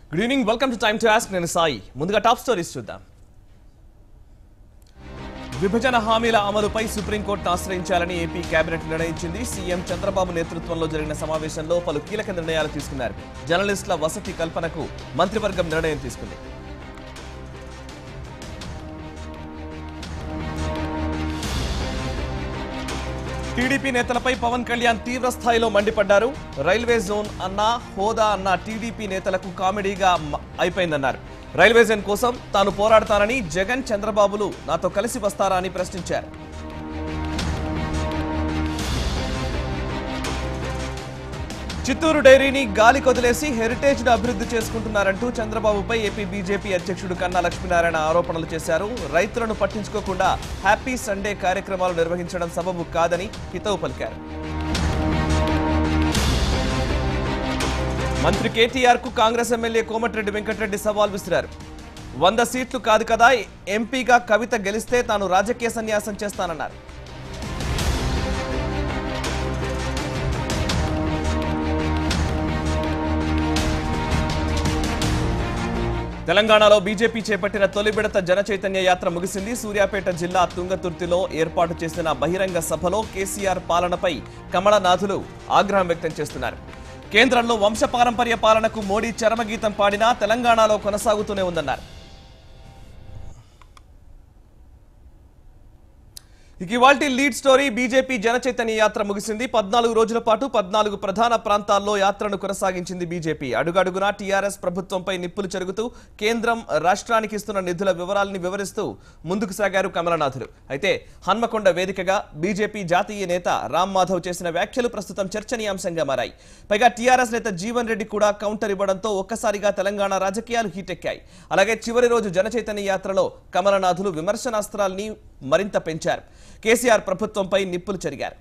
Good evening welcome to time to ask నేను సాయి ముందుగా top stories చూద్దాం విభజన హామీల అమలుపై సుప్రీంకోర్టును ఆశ్రయించాలని ఏపీ కేబినెట్ నిర్ణయించింది సీఎం చంద్రబాబు నేతృత్వంలో జరిగిన సమావేశంలో పలు కీలక నిర్ణయాలు తీసుకున్నారు జర్నలిస్టుల వసతి కల్పనకు మంత్రివర్గం నిర్ణయం తీసుకుంది టీడీపీ నేతలపై పవన్ కళ్యాణ్ తీవ్ర స్థాయిలో మండిపడ్డారు రైల్వే జోన్ అన్నా హోదా అన్న టీడీపీ నేతలకు కామెడీగా మ- అయిపోయిందన్నారు రైల్వే జోన్ కోసం తాను పోరాడతానని జగన్ చంద్రబాబులు నాతో కలిసి వస్తారా అని ప్రశ్నించారు చిత్తూరు డైరీని గాలి కొదిలేసి హెరిటేజ్ ను అభివృద్ధి చేసుకుంటున్నారంటూ చంద్రబాబుపై ఏపీ బీజేపీ అధ్యక్షుడు కన్నా లక్ష్మీనారాయణ ఆరోపణలు చేశారు రైతులను పట్టించుకోకుండా హ్యాపీ సండే కార్యక్రమాలు నిర్వహించడం సబబు కాదని హితవు పలికారు మంత్రి కేటీఆర్ కు కాంగ్రెస్ ఎమ్మెల్యే కోమటిరెడ్డి వెంకటరెడ్డి సవాల్ విసిరారు వంద సీట్లు కాదు కదా ఎంపీగా కవిత గెలిస్తే తాను రాజకీయ సన్యాసం చేస్తానన్నారు తెలంగాణలో బీజేపీ చేపట్టిన తొలి విడత జన చైతన్య యాత్ర ముగిసింది సూర్యాపేట జిల్లా తుంగతుర్తిలో ఏర్పాటు చేసిన బహిరంగ సభలో కేసీఆర్ పాలనపై కమలనాథులు ఆగ్రహం వ్యక్తం చేస్తున్నారు కేంద్రంలో వంశపారంపర్య పాలనకు మోడీ చరమగీతం పాడినా తెలంగాణలో కొనసాగుతూనే ఉందన్నారు ఇక ఇవాల్టి లీడ్ స్టోరీ బీజేపీ జనచైతన్య యాత్ర ముగిసింది పద్నాలుగు రోజుల పాటు పద్నాలుగు ప్రధాన ప్రాంతాల్లో యాత్రను కొనసాగించింది బీజేపీ అడుగడుగునా టీఆర్ఎస్ ప్రభుత్వంపై నిప్పులు చెరుగుతూ కేంద్రం రాష్ట్రానికి ఇస్తున్న నిధుల వివరాలని వివరిస్తూ ముందుకు సాగారు కమలనాథులు అయితే హన్మకొండ వేదికగా బీజేపీ జాతీయ నేత రామ్ మాధవ్ చేసిన వ్యాఖ్యలు ప్రస్తుతం చర్చనీయాంశంగా మారాయి పైగా టీఆర్ఎస్ నేత జీవన్ రెడ్డి కూడా కౌంటర్ ఇవ్వడంతో ఒక్కసారిగా తెలంగాణ రాజకీయాలు హీటెక్కాయి అలాగే చివరి రోజు జనచైతన్య యాత్రలో కమలనాథులు విమర్శనాస్త్రాల్ని మరింత పెంచారు కేసీఆర్ ప్రభుత్వంపై నిప్పులు చెరిగారు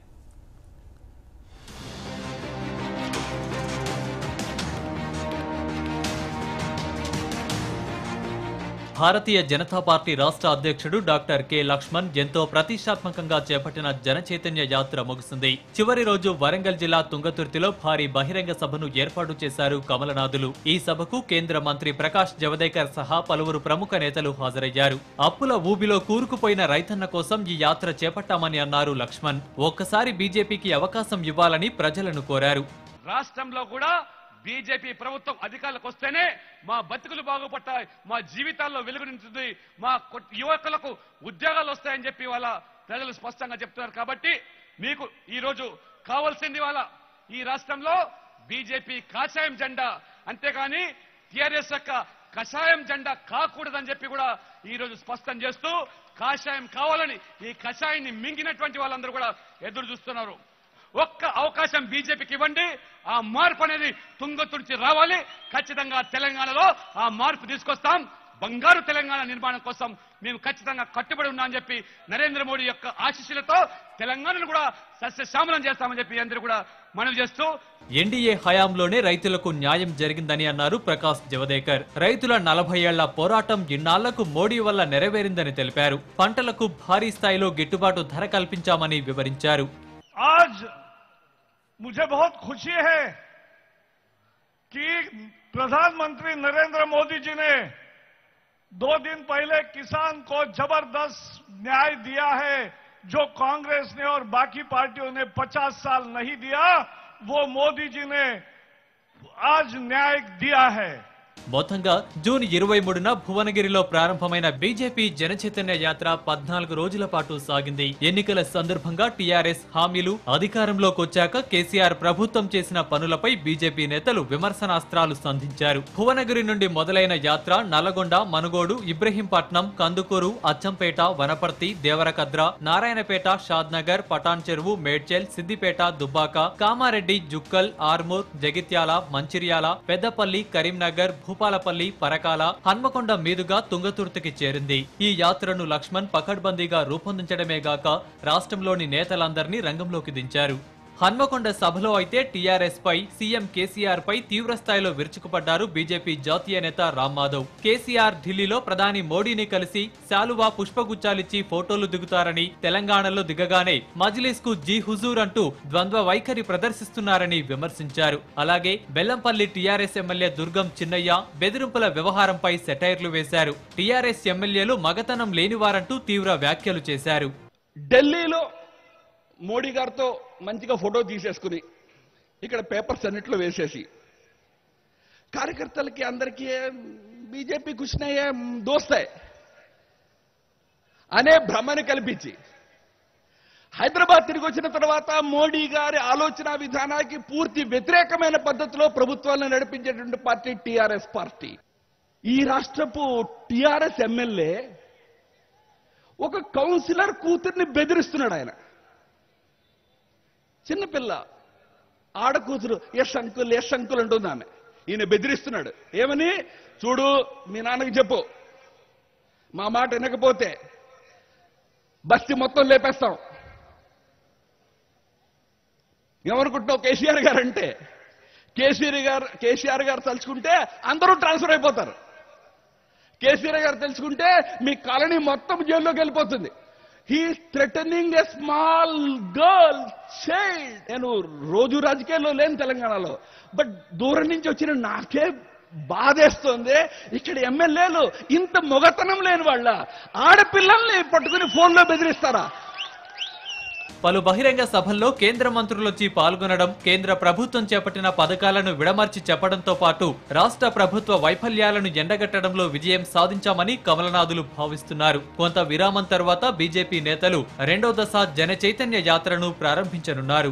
భారతీయ జనతా పార్టీ రాష్ట్ర అధ్యక్షుడు డాక్టర్ కె లక్ష్మణ్ ఎంతో ప్రతిష్టాత్మకంగా చేపట్టిన జన చైతన్య యాత్ర ముగిసింది చివరి రోజు వరంగల్ జిల్లా తుంగతుర్తిలో భారీ బహిరంగ సభను ఏర్పాటు చేశారు కమలనాథులు ఈ సభకు కేంద్ర మంత్రి ప్రకాష్ జవదేకర్ సహా పలువురు ప్రముఖ నేతలు హాజరయ్యారు అప్పుల ఊబిలో కూరుకుపోయిన రైతన్న కోసం ఈ యాత్ర చేపట్టామని అన్నారు లక్ష్మణ్ ఒక్కసారి బీజేపీకి అవకాశం ఇవ్వాలని ప్రజలను కోరారు రాష్ట్రంలో కూడా బీజేపీ ప్రభుత్వం అధికారులకు వస్తేనే మా బతుకులు బాగుపడతాయి మా జీవితాల్లో వెలుగు నించుతుంది మా కొ- యువకులకు ఉద్యోగాలు వస్తాయని చెప్పి వాళ్ళ ప్రజలు స్పష్టంగా చెప్తున్నారు కాబట్టి మీకు ఈ రోజు కావాల్సింది వాళ్ళ ఈ రాష్ట్రంలో బీజేపీ కాషాయం జెండా అంతేగాని టిఆర్ఎస్ యొక్క కషాయం జెండా కాకూడదని చెప్పి కూడా ఈ రోజు స్పష్టం చేస్తూ కాషాయం కావాలని ఈ కషాయాన్ని మింగినటువంటి వాళ్ళందరూ కూడా ఎదురు చూస్తున్నారు ఒక్క అవకాశం బీజేపీకి ఇవ్వండి ఆ మార్పు అనేది తుంగతుడిచి రావాలి ఖచ్చితంగా తెలంగాణలో ఆ మార్పు తీసుకొస్తాం బంగారు తెలంగాణ నిర్మాణం కోసం మేము ఖచ్చితంగా కట్టుబడి ఉన్నామని చెప్పి నరేంద్ర మోడీ యొక్క ఆశీస్సులతో తెలంగాణను కూడా సస్యశ్యామలం చేస్తామని చెప్పి అందరూ కూడా మనవి చేస్తూ ఎన్డీఏ హయాంలోనే రైతులకు న్యాయం జరిగిందని అన్నారు ప్రకాష్ జవదేకర్ రైతుల నలభై ఏళ్ల పోరాటం ఇన్నాళ్లకు మోడీ వల్ల నెరవేరిందని తెలిపారు పంటలకు భారీ స్థాయిలో గిట్టుబాటు ధర కల్పించామని వివరించారు आज मुझे बहुत खुशी है कि प्रधानमंत्री नरेंद्र मोदी जी ने दो दिन पहले किसान को जबरदस्त न्याय दिया है जो कांग्रेस ने और बाकी पार्टियों ने 50 साल नहीं दिया वो मोदी जी ने आज न्याय दिया है మొత్తంగా జూన్ ఇరవై మూడున భువనగిరిలో ప్రారంభమైన బీజేపీ జనచైతన్య యాత్ర పద్నాలుగు రోజుల పాటు సాగింది ఎన్నికల సందర్భంగా టీఆర్ఎస్ హామీలు అధికారంలోకి వచ్చాక కేసీఆర్ ప్రభుత్వం చేసిన పనులపై బీజేపీ నేతలు విమర్శనాస్త్రాలు సంధించారు భువనగిరి నుండి మొదలైన యాత్ర నల్లగొండ మనుగోడు ఇబ్రహీంపట్నం కందుకూరు అచ్చంపేట వనపర్తి దేవరకద్ర నారాయణపేట షాద్నగర్ పటాన్ చెరువు మేడ్చల్ సిద్దిపేట దుబ్బాక కామారెడ్డి జుక్కల్ ఆర్మూర్ జగిత్యాల మంచిర్యాల పెద్దపల్లి కరీంనగర్ భూపాలపల్లి పరకాల హన్మకొండ మీదుగా తుంగతుర్తికి చేరింది ఈ యాత్రను లక్ష్మణ్ పకడ్బందీగా రూపొందించడమే గాక రాష్ట్రంలోని నేతలందరినీ రంగంలోకి దించారు హన్మకొండ సభలో అయితే టీఆర్ఎస్ పై సీఎం కేసీఆర్ పై తీవ్ర స్థాయిలో విరుచుకుపడ్డారు బీజేపీ జాతీయ నేత రామ్ మాధవ్ కేసీఆర్ ఢిల్లీలో ప్రధాని మోడీని కలిసి శాలువా పుష్పగుచ్చాలిచ్చి ఫోటోలు దిగుతారని తెలంగాణలో దిగగానే మజ్లిస్ కు జీ హుజూర్ అంటూ ద్వంద్వ వైఖరి ప్రదర్శిస్తున్నారని విమర్శించారు అలాగే బెల్లంపల్లి టీఆర్ఎస్ ఎమ్మెల్యే దుర్గం చిన్నయ్య బెదిరింపుల వ్యవహారంపై సెటైర్లు వేశారు టీఆర్ఎస్ ఎమ్మెల్యేలు మగతనం లేనివారంటూ తీవ్ర వ్యాఖ్యలు చేశారు ఢిల్లీలో మోడీ గారితో మంచిగా ఫోటో తీసేసుకుని ఇక్కడ పేపర్స్ అన్నిట్లో వేసేసి కార్యకర్తలకి అందరికీ బీజేపీ కుష్నయ్యే దోస్తాయి అనే భ్రమని కల్పించి హైదరాబాద్ తిరిగి వచ్చిన తర్వాత మోడీ గారి ఆలోచన విధానానికి పూర్తి వ్యతిరేకమైన పద్ధతిలో ప్రభుత్వాలను నడిపించేటువంటి పార్టీ టీఆర్ఎస్ పార్టీ ఈ రాష్ట్రపు టీఆర్ఎస్ ఎమ్మెల్యే ఒక కౌన్సిలర్ కూతుర్ని బెదిరిస్తున్నాడు ఆయన చిన్నపిల్ల ఆడ కూతురు ఎస్ అంకుల్ ఎస్ అంకుల్ అంటుంది ఆమె ఈయన బెదిరిస్తున్నాడు ఏమని చూడు మీ నాన్నకి చెప్పు మా మాట వినకపోతే బస్తి మొత్తం లేపేస్తాం ఏమనుకుంటున్నావు కేసీఆర్ గారు అంటే కేసీఆర్ గారు కేసీఆర్ గారు తలుచుకుంటే అందరూ ట్రాన్స్ఫర్ అయిపోతారు కేసీఆర్ గారు తెలుసుకుంటే మీ కాలనీ మొత్తం జైల్లోకి వెళ్ళిపోతుంది he threatening a small girl child నేను రోజు రాజకీయాల్లో లేను తెలంగాణలో బట్ దూరం నుంచి వచ్చిన నాకే బాధేస్తోంది ఇక్కడ ఎమ్మెల్యేలు ఇంత మొగతనం లేని వాళ్ళ ఆడపిల్లల్ని పట్టుకుని ఫోన్లో బెదిరిస్తారా పలు బహిరంగ సభల్లో కేంద్ర మంత్రులొచ్చి పాల్గొనడం కేంద్ర ప్రభుత్వం చేపట్టిన పథకాలను విడమర్చి చెప్పడంతో పాటు రాష్ట్ర ప్రభుత్వ వైఫల్యాలను ఎండగట్టడంలో విజయం సాధించామని కమలనాథులు భావిస్తున్నారు కొంత విరామం తర్వాత బీజేపీ నేతలు రెండో దశ జన చైతన్య యాత్రను ప్రారంభించనున్నారు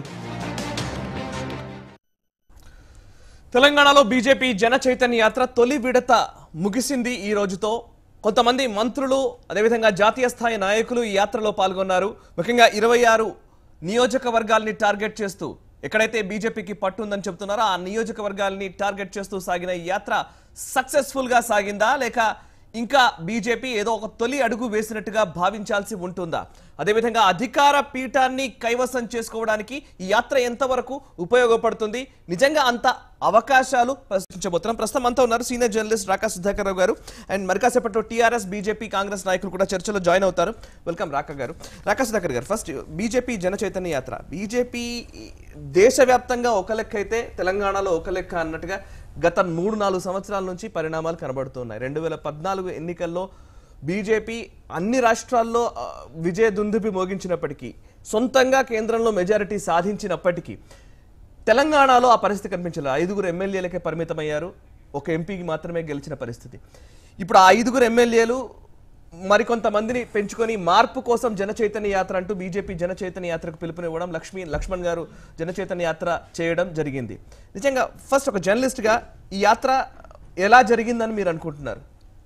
తెలంగాణలో బీజేపీ జన చైతన్య యాత్ర తొలి విడత ముగిసింది ఈ రోజుతో కొంతమంది మంత్రులు అదేవిధంగా జాతీయ స్థాయి నాయకులు ఈ యాత్రలో పాల్గొన్నారు ముఖ్యంగా ఇరవై ఆరు నియోజకవర్గాల్ని టార్గెట్ చేస్తూ ఎక్కడైతే బీజేపీకి పట్టు ఉందని చెప్తున్నారో ఆ నియోజకవర్గాల్ని టార్గెట్ చేస్తూ సాగిన ఈ యాత్ర సక్సెస్ఫుల్ గా సాగిందా లేక ఇంకా బీజేపీ ఏదో ఒక తొలి అడుగు వేసినట్టుగా భావించాల్సి ఉంటుందా అదేవిధంగా అధికార పీఠాన్ని కైవసం చేసుకోవడానికి ఈ యాత్ర ఎంతవరకు ఉపయోగపడుతుంది నిజంగా అంత అవకాశాలు ప్రశ్నించబోతున్నాం ప్రస్తుతం అంతా ఉన్నారు senior journalist Raka Sudhakar Rao garu and మరి కాసేపట్లో టీఆర్ఎస్ బీజేపీ కాంగ్రెస్ నాయకులు కూడా చర్చలో జాయిన్ అవుతారు వెల్కమ్ రాకా గారు రాకా సుధాకర్ గారు ఫస్ట్ బీజేపీ జన చైతన్య యాత్ర బీజేపీ దేశవ్యాప్తంగా ఒక లెక్క అయితే తెలంగాణలో ఒక లెక్క అన్నట్టుగా గత మూడు నాలుగు సంవత్సరాల నుంచి పరిణామాలు కనబడుతున్నాయి రెండు వేల పద్నాలుగు ఎన్నికల్లో బీజేపీ అన్ని రాష్ట్రాల్లో ఆ, విజయ దుందుపి మోగించినప్పటికీ సొంతంగా కేంద్రంలో మెజారిటీ సాధించినప్పటికీ తెలంగాణలో ఆ పరిస్థితి కనిపించలేదు ఐదుగురు ఎమ్మెల్యేలకే పరిమితమయ్యారు ఒక ఎంపీకి మాత్రమే గెలిచిన పరిస్థితి ఇప్పుడు ఆ ఐదుగురు ఎమ్మెల్యేలు మరికొంతమందిని పెంచుకొని మార్పు కోసం జన చైతన్య యాత్ర అంటూ బీజేపీ జన చైతన్య యాత్రకు పిలుపునివ్వడం లక్ష్మీ లక్ష్మణ్ గారు జన చైతన్య యాత్ర చేయడం జరిగింది నిజంగా ఫస్ట్ ఒక జర్నలిస్ట్గా ఈ యాత్ర ఎలా జరిగిందని మీరు అనుకుంటున్నారు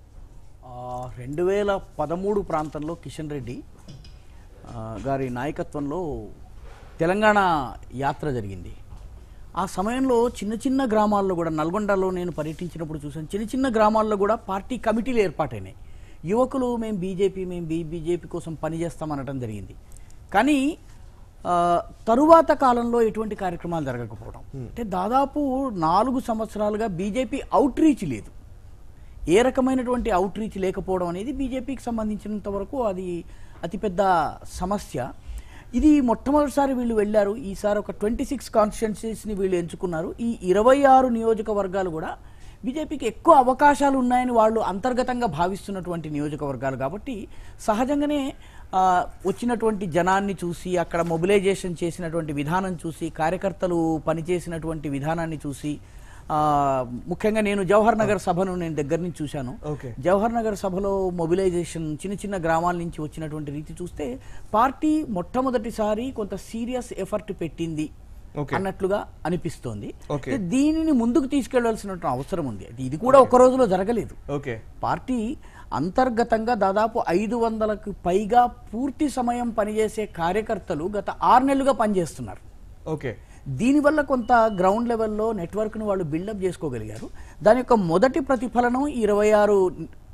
రెండు వేల పదమూడు ప్రాంతంలో కిషన్ రెడ్డి ఆ, గారి నాయకత్వంలో తెలంగాణ యాత్ర జరిగింది ఆ సమయంలో చిన్న చిన్న గ్రామాల్లో కూడా నల్గొండలో నేను పర్యటించినప్పుడు చూసాను చిన్న చిన్న గ్రామాల్లో కూడా పార్టీ కమిటీలు ఏర్పాటైనాయి యువకులు మేము బీజేపీ మేము బీ బీజేపీ కోసం పనిచేస్తామనడం జరిగింది కానీ ఆ, తరువాత కాలంలో ఎటువంటి కార్యక్రమాలు జరగకపోవడం అంటే దాదాపు నాలుగు సంవత్సరాలుగా బీజేపీ అవుట్ రీచ్ లేదు ఏ రకమైనటువంటి అవుట్ రీచ్ లేకపోవడం అనేది బీజేపీకి సంబంధించినంత వరకు అది అతిపెద్ద సమస్య ఇది మొట్టమొదటిసారి వీళ్ళు వెళ్ళారు ఈసారి ఒక ట్వంటీ సిక్స్ కాన్స్టిట్యున్సీస్ని వీళ్ళు ఎంచుకున్నారు ఈ ఇరవై ఆరు నియోజకవర్గాలు కూడా బీజేపీకి ఎక్కువ అవకాశాలు ఉన్నాయని వాళ్ళు అంతర్గతంగా భావిస్తున్నటువంటి నియోజకవర్గాలు కాబట్టి సహజంగానే ఆ, వచ్చినటువంటి జనాన్ని చూసి అక్కడ మొబిలైజేషన్ చేసినటువంటి విధానం చూసి కార్యకర్తలు పనిచేసినటువంటి విధానాన్ని చూసి ఆ, ముఖ్యంగా నేను జవహర్ నగర్ సభను నేను దగ్గర నుంచి చూశాను ఓకే. జవహర్ నగర్ సభలో మొబిలైజేషన్ చిన్న చిన్న గ్రామాల నుంచి వచ్చినటువంటి రీతి చూస్తే పార్టీ మొట్టమొదటిసారి కొంత సీరియస్ ఎఫర్ట్ పెట్టింది ఓకే. అన్నట్లుగా అనిపిస్తోంది ఓకే. అయితే దీనిని ముందుకు తీసుకెళ్లాల్సిన అవసరం ఉంది అది- ఇది కూడా ఒక రోజులో జరగలేదు ఓకే పార్టీ అంతర్గతంగా దాదాపు ఐదు వందలకు పైగా పూర్తి సమయం పనిచేసే కార్యకర్తలు గత ఆరు నెలలుగా పనిచేస్తున్నారు ఓకే దీనివల్ల కొంత గ్రౌండ్ లెవెల్లో నెట్వర్క్ను వాళ్ళు బిల్డప్ చేసుకోగలిగారు దాని యొక్క మొదటి ప్రతిఫలనం ఇరవై ఆరు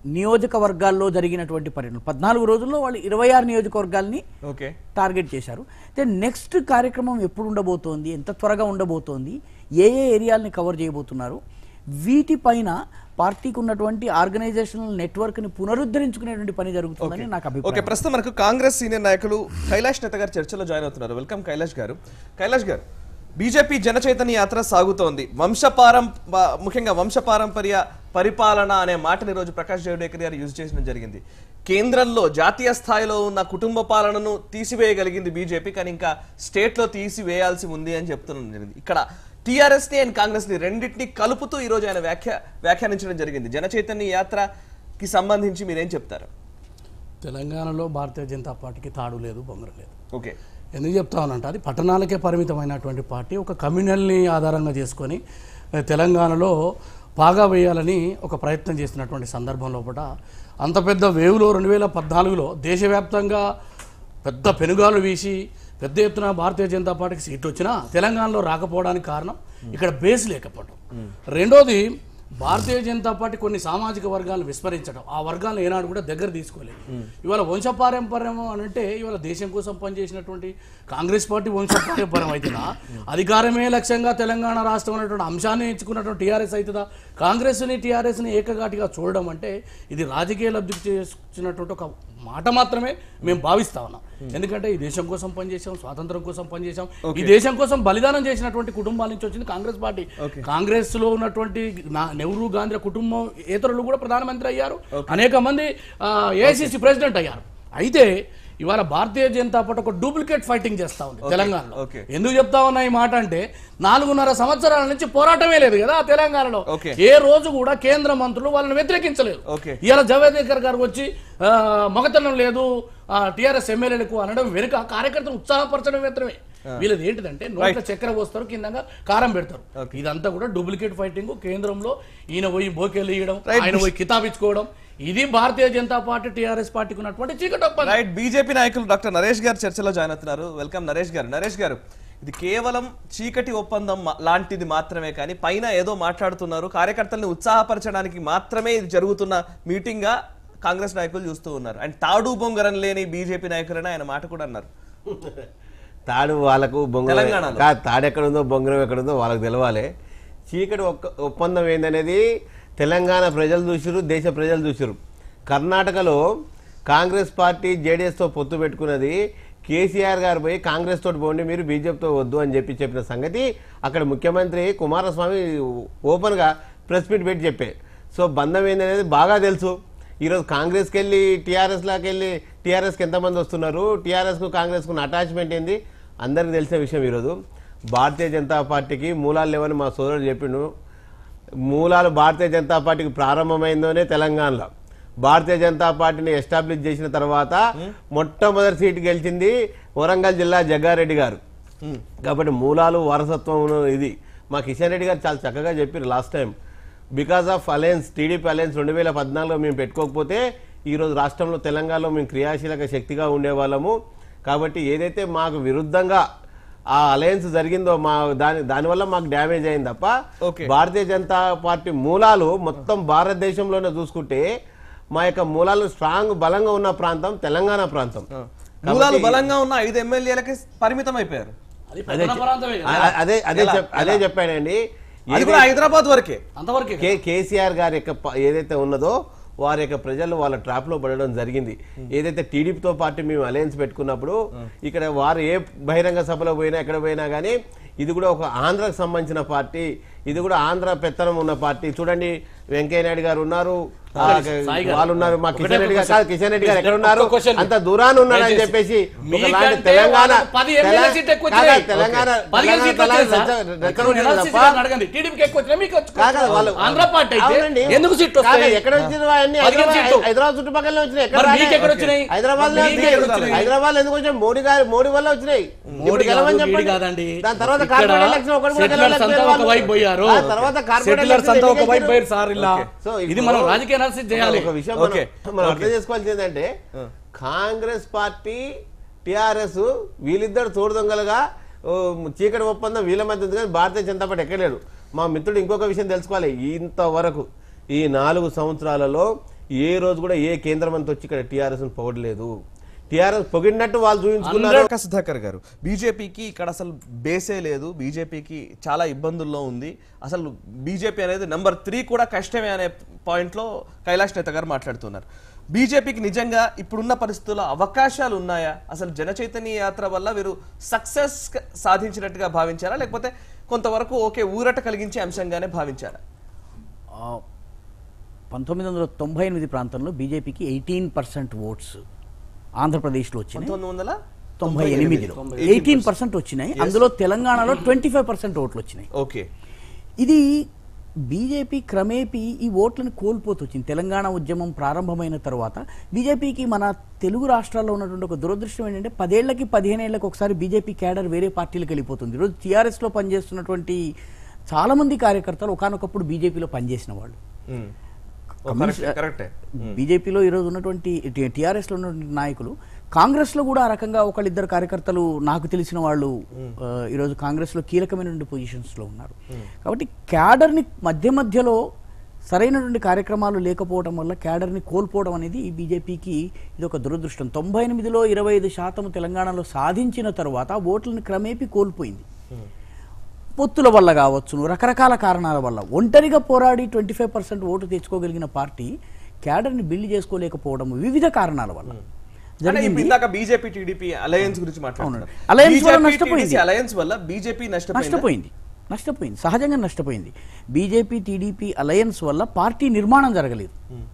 నియోజకవర్గాల్లో జరిగినటువంటి పర్యటన పద్నాలుగు రోజుల్లో వాళ్ళు ఇరవై ఆరు నియోజకవర్గాల్ని ఓకే టార్గెట్ చేశారు అయితే నెక్స్ట్ కార్యక్రమం ఎప్పుడు ఉండబోతోంది ఎంత త్వరగా ఉండబోతోంది ఏ ఏ ఏరియాలని కవర్ చేయబోతున్నారు వీటిపైన పార్టీకి ఉన్నటువంటి ఆర్గనైజేషనల్ నెట్వర్క్ని పునరుద్ధరించుకునేటువంటి పని జరుగుతుందని నాకు ఓకే అభిప్రాయం ప్రస్తుతం మనకు కాంగ్రెస్ సీనియర్ నాయకులు కైలాష్ నేత గారు చర్చలో జాయిన్ అవుతున్నారు వెల్కమ్ కైలాష్ గారు కైలాష్ గారు బీజేపీ జన చైతన్య యాత్ర సాగుతోంది వంశపారం బ- ముఖ్యంగా వంశపారంపర్య పరిపాలన అనే మాటని రోజు ప్రకాష్ జావడేకర్ గారు యూజ్ చేయడం జరిగింది కేంద్రంలో జాతీయ స్థాయిలో ఉన్న కుటుంబ పాలనను తీసివేయగలిగింది బీజేపీ కానీ ఇంకా స్టేట్ లో తీసివేయాల్సి ఉంది అని చెప్తున్నాం జరిగింది ఇక్కడ టీఆర్ఎస్ ని అండ్ కాంగ్రెస్ ని రెండింటిని కలుపుతూ ఈ రోజు ఆయన వ్యాఖ్య వ్యాఖ్యానించడం జరిగింది జన చైతన్య యాత్రకి సంబంధించి మీరేం చెప్తారు తెలంగాణలో భారతీయ జనతా పార్టీకి తాడు లేదు బొంగరం లేదు ఓకే ఎందుకు చెప్తామనంటే అది పట్టణాలకే పరిమితమైనటువంటి పార్టీ ఒక కమ్యూనల్ని ఆధారంగా చేసుకొని ఏ, తెలంగాణలో పాగా వేయాలని ఒక ప్రయత్నం చేసినటువంటి సందర్భంలో కూడా అంత పెద్ద వేవ్లో రెండు వేల పద్నాలుగులో దేశవ్యాప్తంగా పెద్ద పెనుగాలు వీసి పెద్ద ఎత్తున భారతీయ జనతా పార్టీకి సీట్ వచ్చినా తెలంగాణలో రాకపోవడానికి కారణం ఇక్కడ బేస్ లేకపోవడం రెండోది భారతీయ జనతా పార్టీ కొన్ని సామాజిక వర్గాలను విస్మరించడం ఆ వర్గాలను ఏనాడు కూడా దగ్గర తీసుకోలేదు ఇవాళ వంశపారంపర్యం అని అంటే ఇవాళ దేశం కోసం పనిచేసినటువంటి కాంగ్రెస్ పార్టీ వంశపారంపర్యం అవుతుందా అధికారమే లక్ష్యంగా తెలంగాణ రాష్ట్రం అనేటువంటి అంశాన్ని ఎంచుకున్నటువంటి టీఆర్ఎస్ అవుతుందా కాంగ్రెస్ని టీఆర్ఎస్ని ఏకగాటిగా చూడడం అంటే ఇది రాజకీయ లబ్ధి చేసినటువంటి ఒక మాట మాత్రమే మేము భావిస్తా ఉన్నాం ఎందుకంటే ఈ దేశం కోసం పనిచేసాం స్వాతంత్రం కోసం పనిచేసాం ఈ దేశం కోసం బలిదానం చేసినటువంటి కుటుంబాల నుంచి వచ్చింది కాంగ్రెస్ పార్టీ కాంగ్రెస్ లో ఉన్నటువంటి నా- నెహ్రూ గాంధీ కుటుంబం ఇతరులు కూడా ప్రధానమంత్రి అయ్యారు అనేక మంది ఏఐసిసి ప్రెసిడెంట్ అయ్యారు అయితే ఇవాళ భారతీయ జనతా పార్టీ ఒక డూప్లికేట్ ఫైటింగ్ చేస్తా ఉంది తెలంగాణలో ఓకే. ఎందుకు చెప్తా ఉన్నా ఈ మాట అంటే నాలుగున్నర సంవత్సరాల నుంచి పోరాటమే లేదు కదా తెలంగాణలో ఓకే. ఏ రోజు కూడా కేంద్ర మంత్రులు వాళ్ళని వ్యతిరేకించలేదు ఓకే. ఇవాళ జవదేకర్ గారు వచ్చి ఆ, మగతనం లేదు టిఆర్ఎస్ ఎమ్మెల్యేలకు అనడం వెనుక కార్యకర్తలు ఉత్సాహపరచడం మాత్రమే వీళ్ళది ఏంటిదంటే నోట్ల చక్కెర పోస్తారు కింద కారం పెడతారు ఇదంతా కూడా డూప్లికేట్ ఫైటింగ్ కేంద్రంలో ఈయన పోయి బోకేలు ఇయ్యడం ఆయన పోయి కితాబిచ్చుకోవడం ఇది భారతీయ జనతా పార్టీ టిఆర్ఎస్ పార్టీకి ఉన్నటువంటి చీకటి ఒప్పందం రైట్ బీజేపీ నాయకులు డాక్టర్ నరేష్ గారు చర్చలో జాయిన్ అవుతున్నారు వెల్కమ్ నరేష్ గారు నరేష్ గారు ఇది కేవలం చీకటి ఒప్పందం మా- లాంటిది మాత్రమే కానీ పైన ఏదో మాట్లాడుతున్నారు కార్యకర్తల్ని ఉత్సాహపరచడానికి మాత్రమే ఇది జరుగుతున్న మీటింగ్ గా కాంగ్రెస్ నాయకులు చూస్తూ ఉన్నారు అండ్ తాడు బొంగరం లేని బీజేపీ నాయకులని ఆయన మాట కూడా అన్నారు తాడు వాళ్ళకు బొంగరం తెలంగాణలో. కాదు తాడు ఎక్కడుందో బొంగరం ఎక్కడుందో వాళ్ళకి తెలవాలి చీకటి ఒక్క ఒప్పందం ఏందనేది తెలంగాణ ప్రజలు చూసిరు దేశ ప్రజలు చూసిరు కర్ణాటకలో కాంగ్రెస్ పార్టీ జేడీఎస్తో పొత్తు పెట్టుకున్నది కేసీఆర్ గారు పోయి కాంగ్రెస్ తోటి పోండి మీరు బీజేపీతో వద్దు అని చెప్పి చెప్పిన సంగతి అక్కడ ముఖ్యమంత్రి కుమారస్వామి ఓపెన్గా ప్రెస్ మీట్ పెట్టి చెప్పే సో బంధం ఏందనేది బాగా తెలుసు ఈరోజు కాంగ్రెస్కి వెళ్ళి టీఆర్ఎస్లోకి వెళ్ళి టీఆర్ఎస్కి ఎంతమంది వస్తున్నారు టీఆర్ఎస్కు కాంగ్రెస్కు ఉన్న అటాచ్మెంట్ ఏంది అందరికీ తెలిసిన విషయం ఈరోజు భారతీయ జనతా పార్టీకి మూలాలు లేవని మా సోదరుడు చెప్పిండు మూలాలు భారతీయ జనతా పార్టీకి ప్రారంభమైందోనే తెలంగాణలో భారతీయ జనతా పార్టీని ఎస్టాబ్లిష్ చేసిన తర్వాత మొట్టమొదటి సీటు గెలిచింది వరంగల్ జిల్లా జగ్గారెడ్డి గారు కాబట్టి మూలాలు వారసత్వం ఇది మా కిషన్ రెడ్డి గారు చాలా చక్కగా చెప్పారు last time because of alliance TDP alliance రెండు వేల పద్నాలుగులో మేము పెట్టుకోకపోతే ఈరోజు రాష్ట్రంలో తెలంగాణలో మేము క్రియాశీలక శక్తిగా ఉండేవాళ్ళము కాబట్టి ఏదైతే మాకు విరుద్ధంగా ఆ అలయన్స్ జరిగిందో మా దాని దానివల్ల మాకు డ్యామేజ్ అయింది తప్ప Okay. భారతీయ జనతా పార్టీ మూలాలు మొత్తం భారతదేశంలోనే చూసుకుంటే మా యొక్క మూలాలు స్ట్రాంగ్ బలంగా ఉన్న ప్రాంతం తెలంగాణ ప్రాంతం మూలాలు కాబట్టి- బలంగా ఉన్న ఐదు ఎమ్మెల్యేలకి పరిమితం అయిపోయారు అది పట్టణ ప్రాంతమే కదా. అ- అదే అదే చెప్- అదే చెప్పానండి అది కూడా హైదరాబాద్ వరకే అంతవరకే కదా. కే కేసీఆర్ గారి యొక్క ప- ఏదైతే ఉన్నదో వారి యొక్క ప్రజలు వాళ్ళ ట్రాప్ లో పడడం జరిగింది ఏదైతే టీడీపీతో పాటు మేము అలయన్స్ పెట్టుకున్నప్పుడు ఇక్కడ వారు ఏ బహిరంగ సభలో పోయినా ఎక్కడ పోయినా కానీ ఇది కూడా ఒక ఆంధ్రకు సంబంధించిన పార్టీ ఇది కూడా ఆంధ్ర పెత్తనం ఉన్న పార్టీ చూడండి వెంకయ్య నాయుడు గారు ఉన్నారు ఆ, సాయి గారు. వాళ్ళు ఉన్నారు మా ఒకటే కిషన్ రెడ్డి గారు ఒక కాదు question. కిషన్ రెడ్డి గారు ఎక్కడ ఒక్క ఉన్నారు question. అంత దూరాన్ని ఉన్నారని దయచేసి. చెప్పేసి మీకంటే ఒకలాంటి తెలంగాణ వాళ్ళకు పది ఎమ్మెల్యే సీట్లు ఎక్కువ కాదు, వచ్చినాయి. తెలంగాణ పదిహేను సీట్లు తెలంగాణ వచ్చాయి సార్. రెచ్చ- ఇక్కడ రెచ్చగొట్టింది ఎనాలిసిస్ తప్ప గారిని అడగండి టీడీపీకి ఎక్కువ వచ్చినా మీకు ఎక్కువ కాదు, కాదు, వాళ్ళు- ఆంధ్ర పార్టీ అయితే అవునండి. ఎందుకు సీట్లు కాదు, వస్తాయి ఎక్కడ వచ్చింది అవన్నీ పదిహేను హైదరాబాద్ సీట్లు. హైదరాబాద్ చుట్టుపక్కల వచ్చినాయి ఎక్కడ మరి రాలే? మీకు ఎక్కడ వచ్చినాయి? హైదరాబాద్ లో మీకు ఎక్కడ వచ్చినాయి? హైదరాబాద్ ఎందుకు వచ్చాయి మోడీ గారు మోడీ వల్ల వచ్చినాయి ఇప్పుడు మోడీ గెలవని కాదు, చెప్పండి. వీడి కాదండి. దాని తర్వాత ఇక్కడ కార్పొరేట్ ఎలక్షన్ ఒకటి కూడా సెటిలర్స్ అంతా గెలవలేకపోయారు ఒక వైపు పోయారు ఆ తర్వాత కార్పొరేట్ సెటిలర్స్ అంతా ఒక ఎలక్షన్ వైపు పోయారు సార్ ఇలా సో ఇది ఇప్పుడు మనం రాజకీయ అనాలిసిస్ చేయాలి ఒక విషయం ఓకే. మనం- మనం అర్థం చేసుకోవాల్సింది ఏంటంటే కాంగ్రెస్ పార్టీ టిఆర్ఎస్ వీళ్ళిద్దరు తోడు దొంగలుగా ఓ, చీకటి ఒప్పందం వీళ్ళ మధ్య ఉంది కానీ భారతీయ జనతా పార్టీ ఎక్కలేడు మా మిత్రుడు ఇంకొక విషయం తెలుసుకోవాలి ఇంతవరకు ఈ నాలుగు సంవత్సరాలలో ఏ రోజు కూడా ఏ కేంద్ర మంత్రి వచ్చి ఇక్కడ టీఆర్ఎస్ పొగడలేదు టీఆర్ఎస్ పొగిడినట్టు వాళ్ళు చూపించుకున్నారు ప్రకాష్ సుధాకర్ గారు బీజేపీకి ఇక్కడ అసలు బేసే లేదు బీజేపీకి చాలా ఇబ్బందుల్లో ఉంది అసలు బీజేపీ అనేది నెంబర్ త్రీ కూడా కష్టమే అనే పాయింట్లో కైలాష్ నేత గారు మాట్లాడుతున్నారు బీజేపీకి నిజంగా ఇప్పుడున్న పరిస్థితుల్లో అవకాశాలు ఉన్నాయా అసలు జన చైతన్య యాత్ర వల్ల వీరు సక్సెస్ సాధించినట్టుగా భావించారా లేకపోతే కొంతవరకు ఓకే ఊరట కలిగించే అంశంగానే భావించారా ఆ, పంతొమ్మిది వందల తొంభై ఎనిమిది ప్రాంతంలో బీజేపీకి ఎయిటీన్ పర్సెంట్ ఓట్స్ ఆంధ్రప్రదేశ్లో వచ్చినాయి పంతొమ్మిది వందల తొంభై ఎనిమిదిలో ఎయిటీన్ పర్సెంట్ వచ్చినాయి అందులో తెలంగాణలో ట్వంటీ ఫైవ్ పర్సెంట్ ఓట్లు వచ్చినాయి ఓకే ఇది బీజేపీ క్రమేపీ ఈ ఓట్లను కోల్పోతూ వచ్చింది తెలంగాణ ఉద్యమం ప్రారంభమైన తర్వాత బీజేపీకి మన తెలుగు రాష్ట్రాల్లో ఉన్నటువంటి ఒక దురదృష్టం ఏంటంటే పదేళ్లకి పదిహేనేళ్లకు ఒకసారి బీజేపీ క్యాడర్ వేరే పార్టీలకు వెళ్ళిపోతుంది ఈరోజు టీఆర్ఎస్లో పనిచేస్తున్నటువంటి చాలా మంది కార్యకర్తలు ఒకనొకప్పుడు బీజేపీలో పనిచేసిన వాళ్ళు ఉమ్. ఓ, కరెక్టే, కరెక్టే బీజేపీలో ఈరోజు ఉన్నటువంటి టీఆర్ఎస్లో ఉన్నటువంటి నాయకులు కాంగ్రెస్లో కూడా ఆ రకంగా ఒకళ్ళిద్దరు కార్యకర్తలు నాకు తెలిసిన వాళ్ళు ఆ, ఈరోజు కాంగ్రెస్లో కీలకమైనటువంటి పొజిషన్స్లో ఉన్నారు కాబట్టి క్యాడర్ని మధ్య మధ్యలో సరైనటువంటి కార్యక్రమాలు లేకపోవడం వల్ల క్యాడర్ని కోల్పోవడం అనేది ఈ బీజేపీకి ఇది ఒక దురదృష్టం తొంభై ఎనిమిదిలో ఇరవై ఐదు శాతం తెలంగాణలో సాధించిన తర్వాత ఆ ఓట్లను క్రమేపీ కోల్పోయింది పొత్తుల వల్ల కావచ్చును రకరకాల కారణాల వల్ల ఒంటరిగా పోరాడి ట్వంటీ ఫైవ్ పర్సెంట్ ఓటు తెచ్చుకోగలిగిన పార్టీ క్యాడర్ని బిల్డ్ చేసుకోలేకపోవడం వివిధ కారణాల వల్ల అంటే ఇప్పుడు జరిగింది ఇందాక బీజేపీ టీడీపీ అలయన్స్ గురించి మాట్లాడుతున్నారు అవునండి. Alliance వల్ల నష్టపోయింది. అలయన్స్ వల్ల బీజేపీ నష్టపోయింది నష్టపోయింది నష్టపోయింది సహజంగా నష్టపోయింది బీజేపీ టీడీపీ అలయన్స్ వల్ల పార్టీ నిర్మాణం జరగలేదు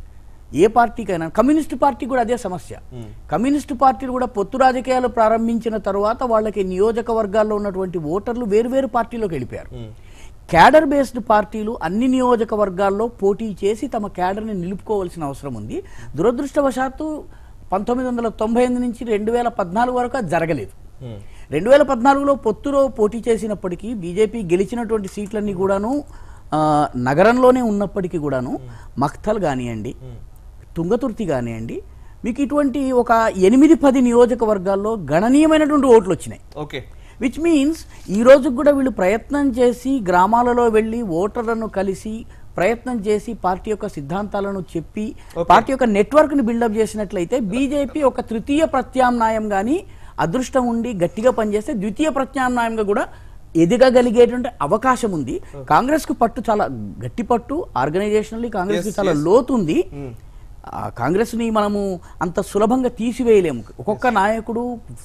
ఏ పార్టీకైనా కమ్యూనిస్ట్ పార్టీ కూడా అదే సమస్య కమ్యూనిస్ట్ పార్టీలు కూడా పొత్తు రాజకీయాలు ప్రారంభించిన తర్వాత వాళ్ళకి నియోజకవర్గాల్లో ఉన్నటువంటి ఓటర్లు వేరువేరు పార్టీలోకి వెళ్ళిపోయారు క్యాడర్ బేస్డ్ పార్టీలు అన్ని నియోజకవర్గాల్లో పోటీ చేసి తమ క్యాడర్ని నిలుపుకోవాల్సిన అవసరం ఉంది దురదృష్టవశాత్తు పంతొమ్మిది వందల తొంభై ఎనిమిది నుంచి రెండు వేల పద్నాలుగు వరకు అది జరగలేదు రెండు వేల పద్నాలుగులో పొత్తులో పోటీ చేసినప్పటికీ బీజేపీ గెలిచినటువంటి సీట్లన్నీ కూడాను ఆ, నగరంలోనే ఉన్నప్పటికీ కూడాను మఖ్తల్ కానివ్వండి తుంగతుర్తి కానివ్వండి మీకు ఇటువంటి ఒక ఎనిమిది పది నియోజకవర్గాల్లో గణనీయమైనటువంటి ఓట్లు వచ్చినాయి ఓకే విచ్ మీన్స్ ఈ రోజు కూడా వీళ్ళు ప్రయత్నం చేసి గ్రామాలలో వెళ్ళి ఓటర్లను కలిసి ప్రయత్నం చేసి పార్టీ యొక్క సిద్ధాంతాలను చెప్పి పార్టీ యొక్క నెట్వర్క్ ని బిల్డప్ చేసినట్లయితే బీజేపీ ఒక తృతీయ ప్రత్యామ్నాయం గాని అదృష్టం ఉండి గట్టిగా పనిచేస్తే ద్వితీయ ప్రత్యామ్నాయంగా కూడా ఎదగగలిగేటువంటి అవకాశం ఉంది కాంగ్రెస్ కు పట్టు చాలా గట్టి పట్టు ఆర్గనైజేషనల్లీ కాంగ్రెస్ కి చాలా లోతు ఉంది ఆ కాంగ్రెస్ ని మనము అంత సులభంగా తీసివేయలేము ఒక్కొక్క నాయకుడు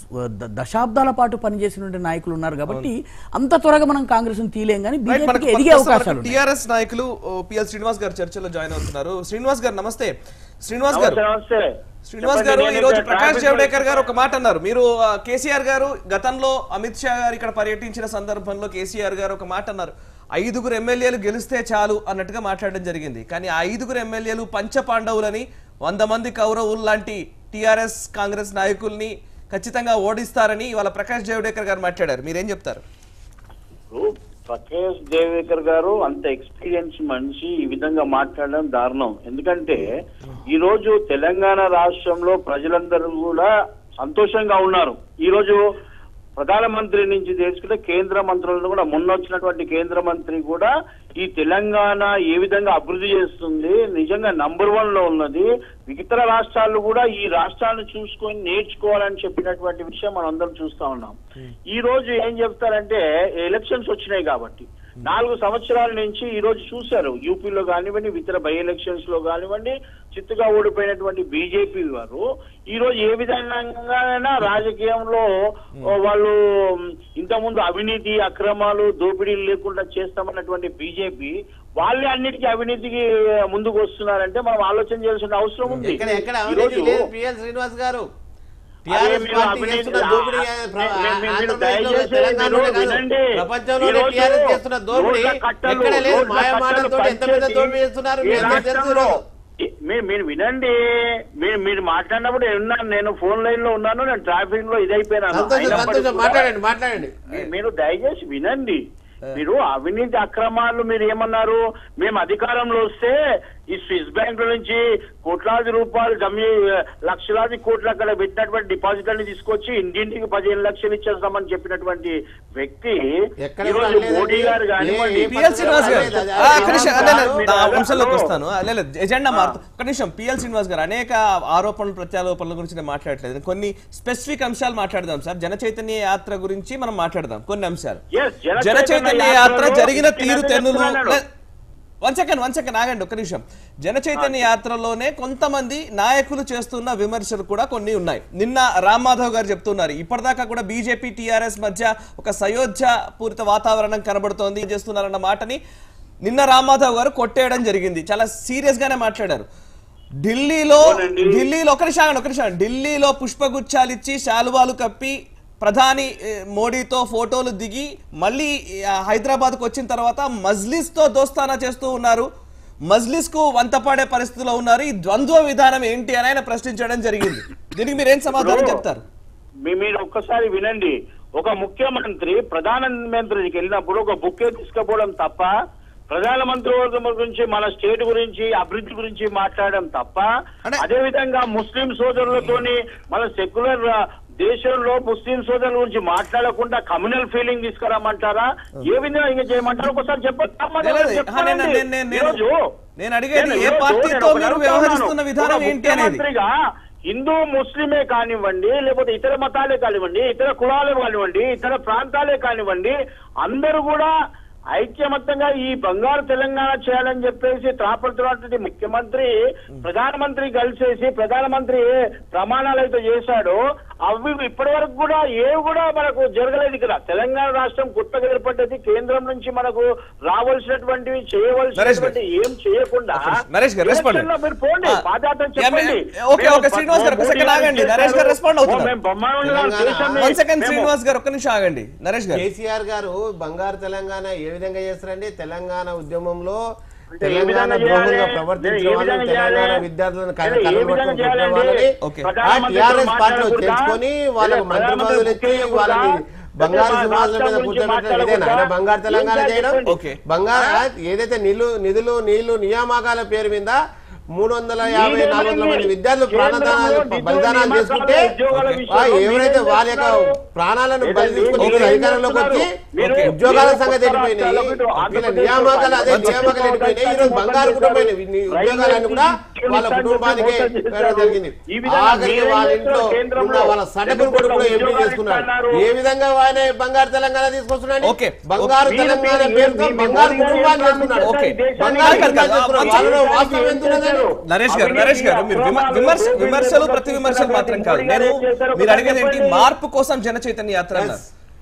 ద- దశాబ్దాల పాటు పనిచేసినటువంటి నాయకులు ఉన్నారు కాబట్టి అంత త్వరగా మనం కాంగ్రెస్ ని తీయలేం కానీ బీజేపీకి ఎదిగే అవకాశాలు ఉన్నాయి. టిఆర్ఎస్ నాయకులు పిఎల్ శ్రీనివాస్ గారు చర్చలో జాయిన్ అవుతున్నారు శ్రీనివాస్ గారు నమస్తే శ్రీనివాస్ గారు నమస్తే శ్రీనివాస్ చెప్పండి, గారు నేను ఈ రోజు ఇక్కడ ప్రకాష్ ట్రాఫిక్ జవడేకర్ గారు ఒక మాట అన్నారు మీరు ఆ, కేసీఆర్ గారు గతంలో అమిత్ షా గారు ఇక్కడ పర్యటించిన సందర్భంలో కేసీఆర్ గారు ఒక మాట అన్నారు ఐదుగురు ఎమ్మెల్యేలు గెలిస్తే చాలు అన్నట్టుగా మాట్లాడడం జరిగింది కానీ ఆ ఐదుగురు ఎమ్మెల్యేలు పంచ పాండవులని వంద మంది కౌరవులు లాంటి టిఆర్ఎస్ కాంగ్రెస్ నాయకుల్ని ఖచ్చితంగా ఓడిస్తారని ఇవాళ ప్రకాష్ జవడేకర్ గారు మాట్లాడారు మీరేం చెప్తారు ఇప్పుడు ప్రకాష్ జయవేకర్ గారు అంత ఎక్స్పీరియన్స్ మనిషి ఈ విధంగా మాట్లాడడం దారుణం ఎందుకంటే ఈ రోజు తెలంగాణ రాష్ట్రంలో ప్రజలందరూ కూడా సంతోషంగా ఉన్నారు ఈ రోజు ప్రధానమంత్రి నుంచి తెలుసుకుంటే కేంద్ర మంత్రులను కూడా మొన్న వచ్చినటువంటి కేంద్ర మంత్రి కూడా ఈ తెలంగాణ ఏ విధంగా అభివృద్ధి చేస్తుంది నిజంగా నంబర్ వన్ లో ఉన్నది ఇతర రాష్ట్రాలు కూడా ఈ రాష్ట్రాలను చూసుకొని నేర్చుకోవాలని చెప్పినటువంటి విషయం మనం అందరం చూస్తా ఉన్నాం ఈ రోజు ఏం చెప్తారంటే ఎలక్షన్స్ వచ్చినాయి కాబట్టి నాలుగు సంవత్సరాల నుంచి ఈ రోజు చూశారు యూపీలో కానివ్వండి ఇతర బై ఎలక్షన్స్ లో కానివ్వండి చిత్తుగా ఓడిపోయినటువంటి బీజేపీ వారు ఈ రోజు ఏ విధంగా రాజకీయంలో ఓ, వాళ్ళు ఇంతకుముందు అవినీతి అక్రమాలు దోపిడీలు లేకుండా చేస్తామన్నటువంటి బీజేపీ వాళ్ళే అన్నిటికీ అవినీతికి ముందుకు వస్తున్నారంటే మనం ఆలోచన చేయాల్సిన అవసరం ఉంది ఎక్కడ ఎక్కడ ఈ అవినీతి రోజు లేదు పిఎల్ శ్రీనివాస్ గారు అదే టీఆర్ఎస్ మీరు పార్టీ అవినీతి- చేస్తున్న దోపిడీ ఆ, ప్ర- మీ- మీ- మీరు ఆంధ్రప్రదేశ్లో దయచేసి తెలంగాణలోనే మీరు కాదు. వినండి. ప్రపంచంలోనే ఈరోజు టీఆర్ఎస్ చేస్తున్న దోపిడీ రోడ్ల కట్టలు, ఎక్కడ లేదు రోడ్ల మాయ కట్టలు మాటలతో ఎంత పెద్ద పంచేసి దోపిడీ చేస్తున్నారు ఈ మీ అందరికీ తెలుసు రాష్ట్రంలో ఈరోజు. మీరు మీరు వినండి మీరు మీరు మాట్లాడినప్పుడు ఉన్నాను నేను ఫోన్ లైన్ లో ఉన్నాను నేను ట్రాఫిక్ లో ఇదైపోయినాను సంతోషం అయినప్పటికీ సంతోషం కూడా మాట్లాడండి మాట్లాడండి మీ- మీరు దయచేసి వినండి మీరు అవినీతి అక్రమాలు మీరు ఏమన్నారు మేము అధికారంలో వస్తే ఈ స్విస్ బ్యాంక్ నుంచి కోట్లాది రూపాయలు జమ్మి లక్షలాది కోట్లు అక్కడ పెట్టినటువంటి డిపాజిట్లని తీసుకొచ్చి ఇంటింటికి పదిహేను లక్షలు ఇచ్చేస్తామని చెప్పినటువంటి వ్యక్తి ఎక్కడ ఈరోజు అనలేదండి. మోడీ గారు కానివ్వండి ఏ- పిఎల్ శ్రీనివాస్ గారు అది- ఆ, ఒక్క నిమిషం అదే, అదే, మీరు ఆ అంశంలోకి అన్నారు. వస్తాను ఆ, లేదు ఎజెండా మారుతూ ఒక నిమిషం పిఎల్ శ్రీనివాస్ గారు అనేక ఆరోపణలు ప్రత్యారోపణల గురించి నేను మాట్లాడట్లేదు కొన్ని స్పెసిఫిక్ అంశాలు మాట్లాడదాం సార్ జన చైతన్య యాత్ర గురించి మనం మాట్లాడదాం కొన్ని అంశాలు Yes, జన జన చైతన్య చైతన్య యాత్ర యాత్రలో జరిగిన తీరు నేను తెన్నులు చెప్తున్నాను. లే- వన్ సెకండ్ వన్ సెకండ్ ఆగండి ఒక నిమిషం జన చైతన్య యాత్రలోనే కొంతమంది నాయకులు చేస్తున్న విమర్శలు కూడా కొన్ని ఉన్నాయి నిన్న రామ్ మాధవ్ గారు చెప్తున్నారు ఇప్పటిదాకా కూడా బీజేపీ టీఆర్ఎస్ మధ్య ఒక సయోధ్య పూరిత వాతావరణం కనబడుతోంది ఏం చేస్తున్నారన్న మాటని నిన్న రామ్ మాధవ్ గారు కొట్టేయడం జరిగింది చాలా సీరియస్ గానే మాట్లాడారు ఢిల్లీలో అవునండి. ఢిల్లీలో ఒక నిమిషం ఆగండి, ఒక నిమిషం ఢిల్లీలో పుష్పగుచ్చాలు ఇచ్చి శాలువాలు కప్పి ప్రధాని ఏ, మోడీతో ఫోటోలు దిగి మళ్ళీ ఆ, హైదరాబాద్కు వచ్చిన తర్వాత మజ్లిస్ తో దోస్తానా చేస్తూ ఉన్నారు మజ్లిస్ కు వంతపాడే పరిస్థితిలో ఉన్నారు ఈ ద్వంద్వ విధానం ఏంటి అని ఆయన ప్రశ్నించడం జరిగింది దీనికి మీరు ఏం సమాధానం చెప్తారు మీ- మీరు ఒక్కసారి వినండి ఒక ముఖ్యమంత్రి ప్రధానమంత్రికి వెళ్ళినప్పుడు ఒక బుక్కే తీసుకుపోవడం తప్ప ప్రధానమంత్రి వర్గం గురించి మన స్టేట్ గురించి అభివృద్ధి గురించి మాట్లాడడం తప్ప అంటే- అదే విధంగా ముస్లిం సోదరులతోని మన సెక్యులర్ దేశంలో ముస్లిం సోదరుల గురించి మాట్లాడకుండా కమ్యూనల్ ఫీలింగ్ తీసుకురమ్మంటారా ఏ విధంగా ఇంకా చేయమంటారు ఒకసారి చెప్పండి లేదు, ఆ, నేను- నేను- నేను- ఈరోజు నేను అడిగేది నేను ఏ ఈరోజు పార్టీతో నేను ఒకటి మీరు అడుగుతా వ్యవహరిస్తున్న ఉన్నాను. విధానం ఒక ఏంటి అనేది ముఖ్యమంత్రిగా హిందూ ముస్లిమే కానివ్వండి లేకపోతే ఇతర మతాలే కానివ్వండి ఇతర కులాలే కానివ్వండి ఇతర ప్రాంతాలే కానివ్వండి అందరూ కూడా ఐక్యమత్తంగా ఈ బంగారు తెలంగాణ చేయాలని చెప్పేసి త్రాపడుతున్నటువంటి ముఖ్యమంత్రి ప్రధానమంత్రి కలిసేసి ప్రధానమంత్రి ఏ ప్రమాణాలు అయితే చేశాడో అవి ఇప్పటి వరకు కూడా ఏవి కూడా మనకు జరగలేదు ఇక్కడ తెలంగాణ రాష్ట్రం కొత్తగా ఏర్పడ్డది కేంద్రం నుంచి మనకు రావాల్సినటువంటివి చేయవలసినటువంటి ఏం చేయకుండా నరేష్ గారు రెస్పాండ్ ఎలక్షన్లో మీరు పోండి పాదయాత్ర చెప్పండి ఓకే ఓకే శ్రీనివాస్ గారు ఒక సెకండ్ ఆగండి నరేష్ గారు రెస్పాండ్ అవుతున్నారు మేము బ్రహ్మాండంగా తెలంగాణ- దేశాన్ని వన్ సెకండ్ మేము- శ్రీనివాస్ గారు ఒక్క నిమిషం ఆగండి నరేష్ గారు కేసీఆర్ గారు బంగారు తెలంగాణ ఏ విధంగా చేస్తారండి తెలంగాణ ఉద్యమంలో అంటే ఏ తెలంగాణ విధంగా ద్రోహంగా చేయాలి? ప్రవర్తించిన ఏ వాళ్ళు విధంగా తెలంగాణ చేయాలి? విద్యార్థులను ఏ విధంగా కళ్ళు పట్టుకొని చేయాలండి? కొట్టే వాళ్ళని ఓకే. ఆ ప్రధానమంత్రితో టీఆర్ఎస్ పార్టీలో మాట్లాడకూడదా? చేర్చుకొని వాళ్ళకు లేదా మంత్రి ప్రధానమంత్రి పదవులు ఇచ్చి ముఖ్యంగా వాళ్ళని బంగారు లేదా సింహాసనం మీద రాష్ట్రం గురించి కూర్చోబెట్టడం ఇదేనా ఆయన బంగారు తెలంగాణ ఏం చేయడం చెప్పండి? ఓకే. బంగారు ఏదైతే నిధులు నిధులు నీళ్లు నియామకాల పేరు మీద మూడు వందల యాభై మీరేమండి? నాలుగు వందల మంది విద్యార్థులు ప్రాణదానాలు కేంద్రంలో నిధులు బలిదానాలు నియామకాలు, చేసుకుంటే ఉద్యోగాల ఆ, విషయంలో ఎవరైతే మీరేం వారి యొక్క చేస్తున్నారు? ప్రాణాలను లేదా బలి తీసుకుని మీరు ఈరోజు ఏం అధికారంలోకి వచ్చి మీరు- ఓకే, ఉద్యోగాల మీరు సంగతి కొత్త వెళ్ళిపోయినాయి రాష్ట్రాలకు ఇటు వీళ్ళ ఆంధ్రప్రదేశ్ నియామకాలు అదే రాష్ట్రాలకు నియామకాలు వెళ్ళిపోయినాయి ఈ రోజు బంగారు కుటుంబం ఉద్యోగాలన్నీ కూడా వాళ్ళ కుటుంబానికి వేయడం జరిగింది ఈ విధంగా ఆఖరికి మీరేం వాళ్ళ చేస్తున్నారు ఇంట్లో కేంద్రంలో? ఉన్న వాళ్ళ సడకులు కూడా కూడా ఎంపీ ఉద్యోగాలు చేసుకున్నారు ఇస్తున్నారు. ఏ విధంగా ఆయన బంగారు తెలంగాణ తీసుకొస్తున్నాడు ఓకే. బంగారు మీరు- తెలంగాణ మీరు- పేరుతో మీరు- బంగారు మీరు కుటుంబాన్ని ఏం చేసుకున్నాడు ఓకే. బంగారు కాదు, కాదు, కుటుంబాన్ని కాదు. చేసుకున్నాడు వాళ్ళలో వాస్తవం ఎంత ఉన్నదండి నరేష్ గారు నరేష్ గారు మీరు విమ- విమర్శ విమర్శలు ప్రతి విమర్శలు మాత్రం కాదు నేను మీరు అడిగేది ఏంటి మార్పు కోసం జన చైతన్య యాత్ర అన్నారు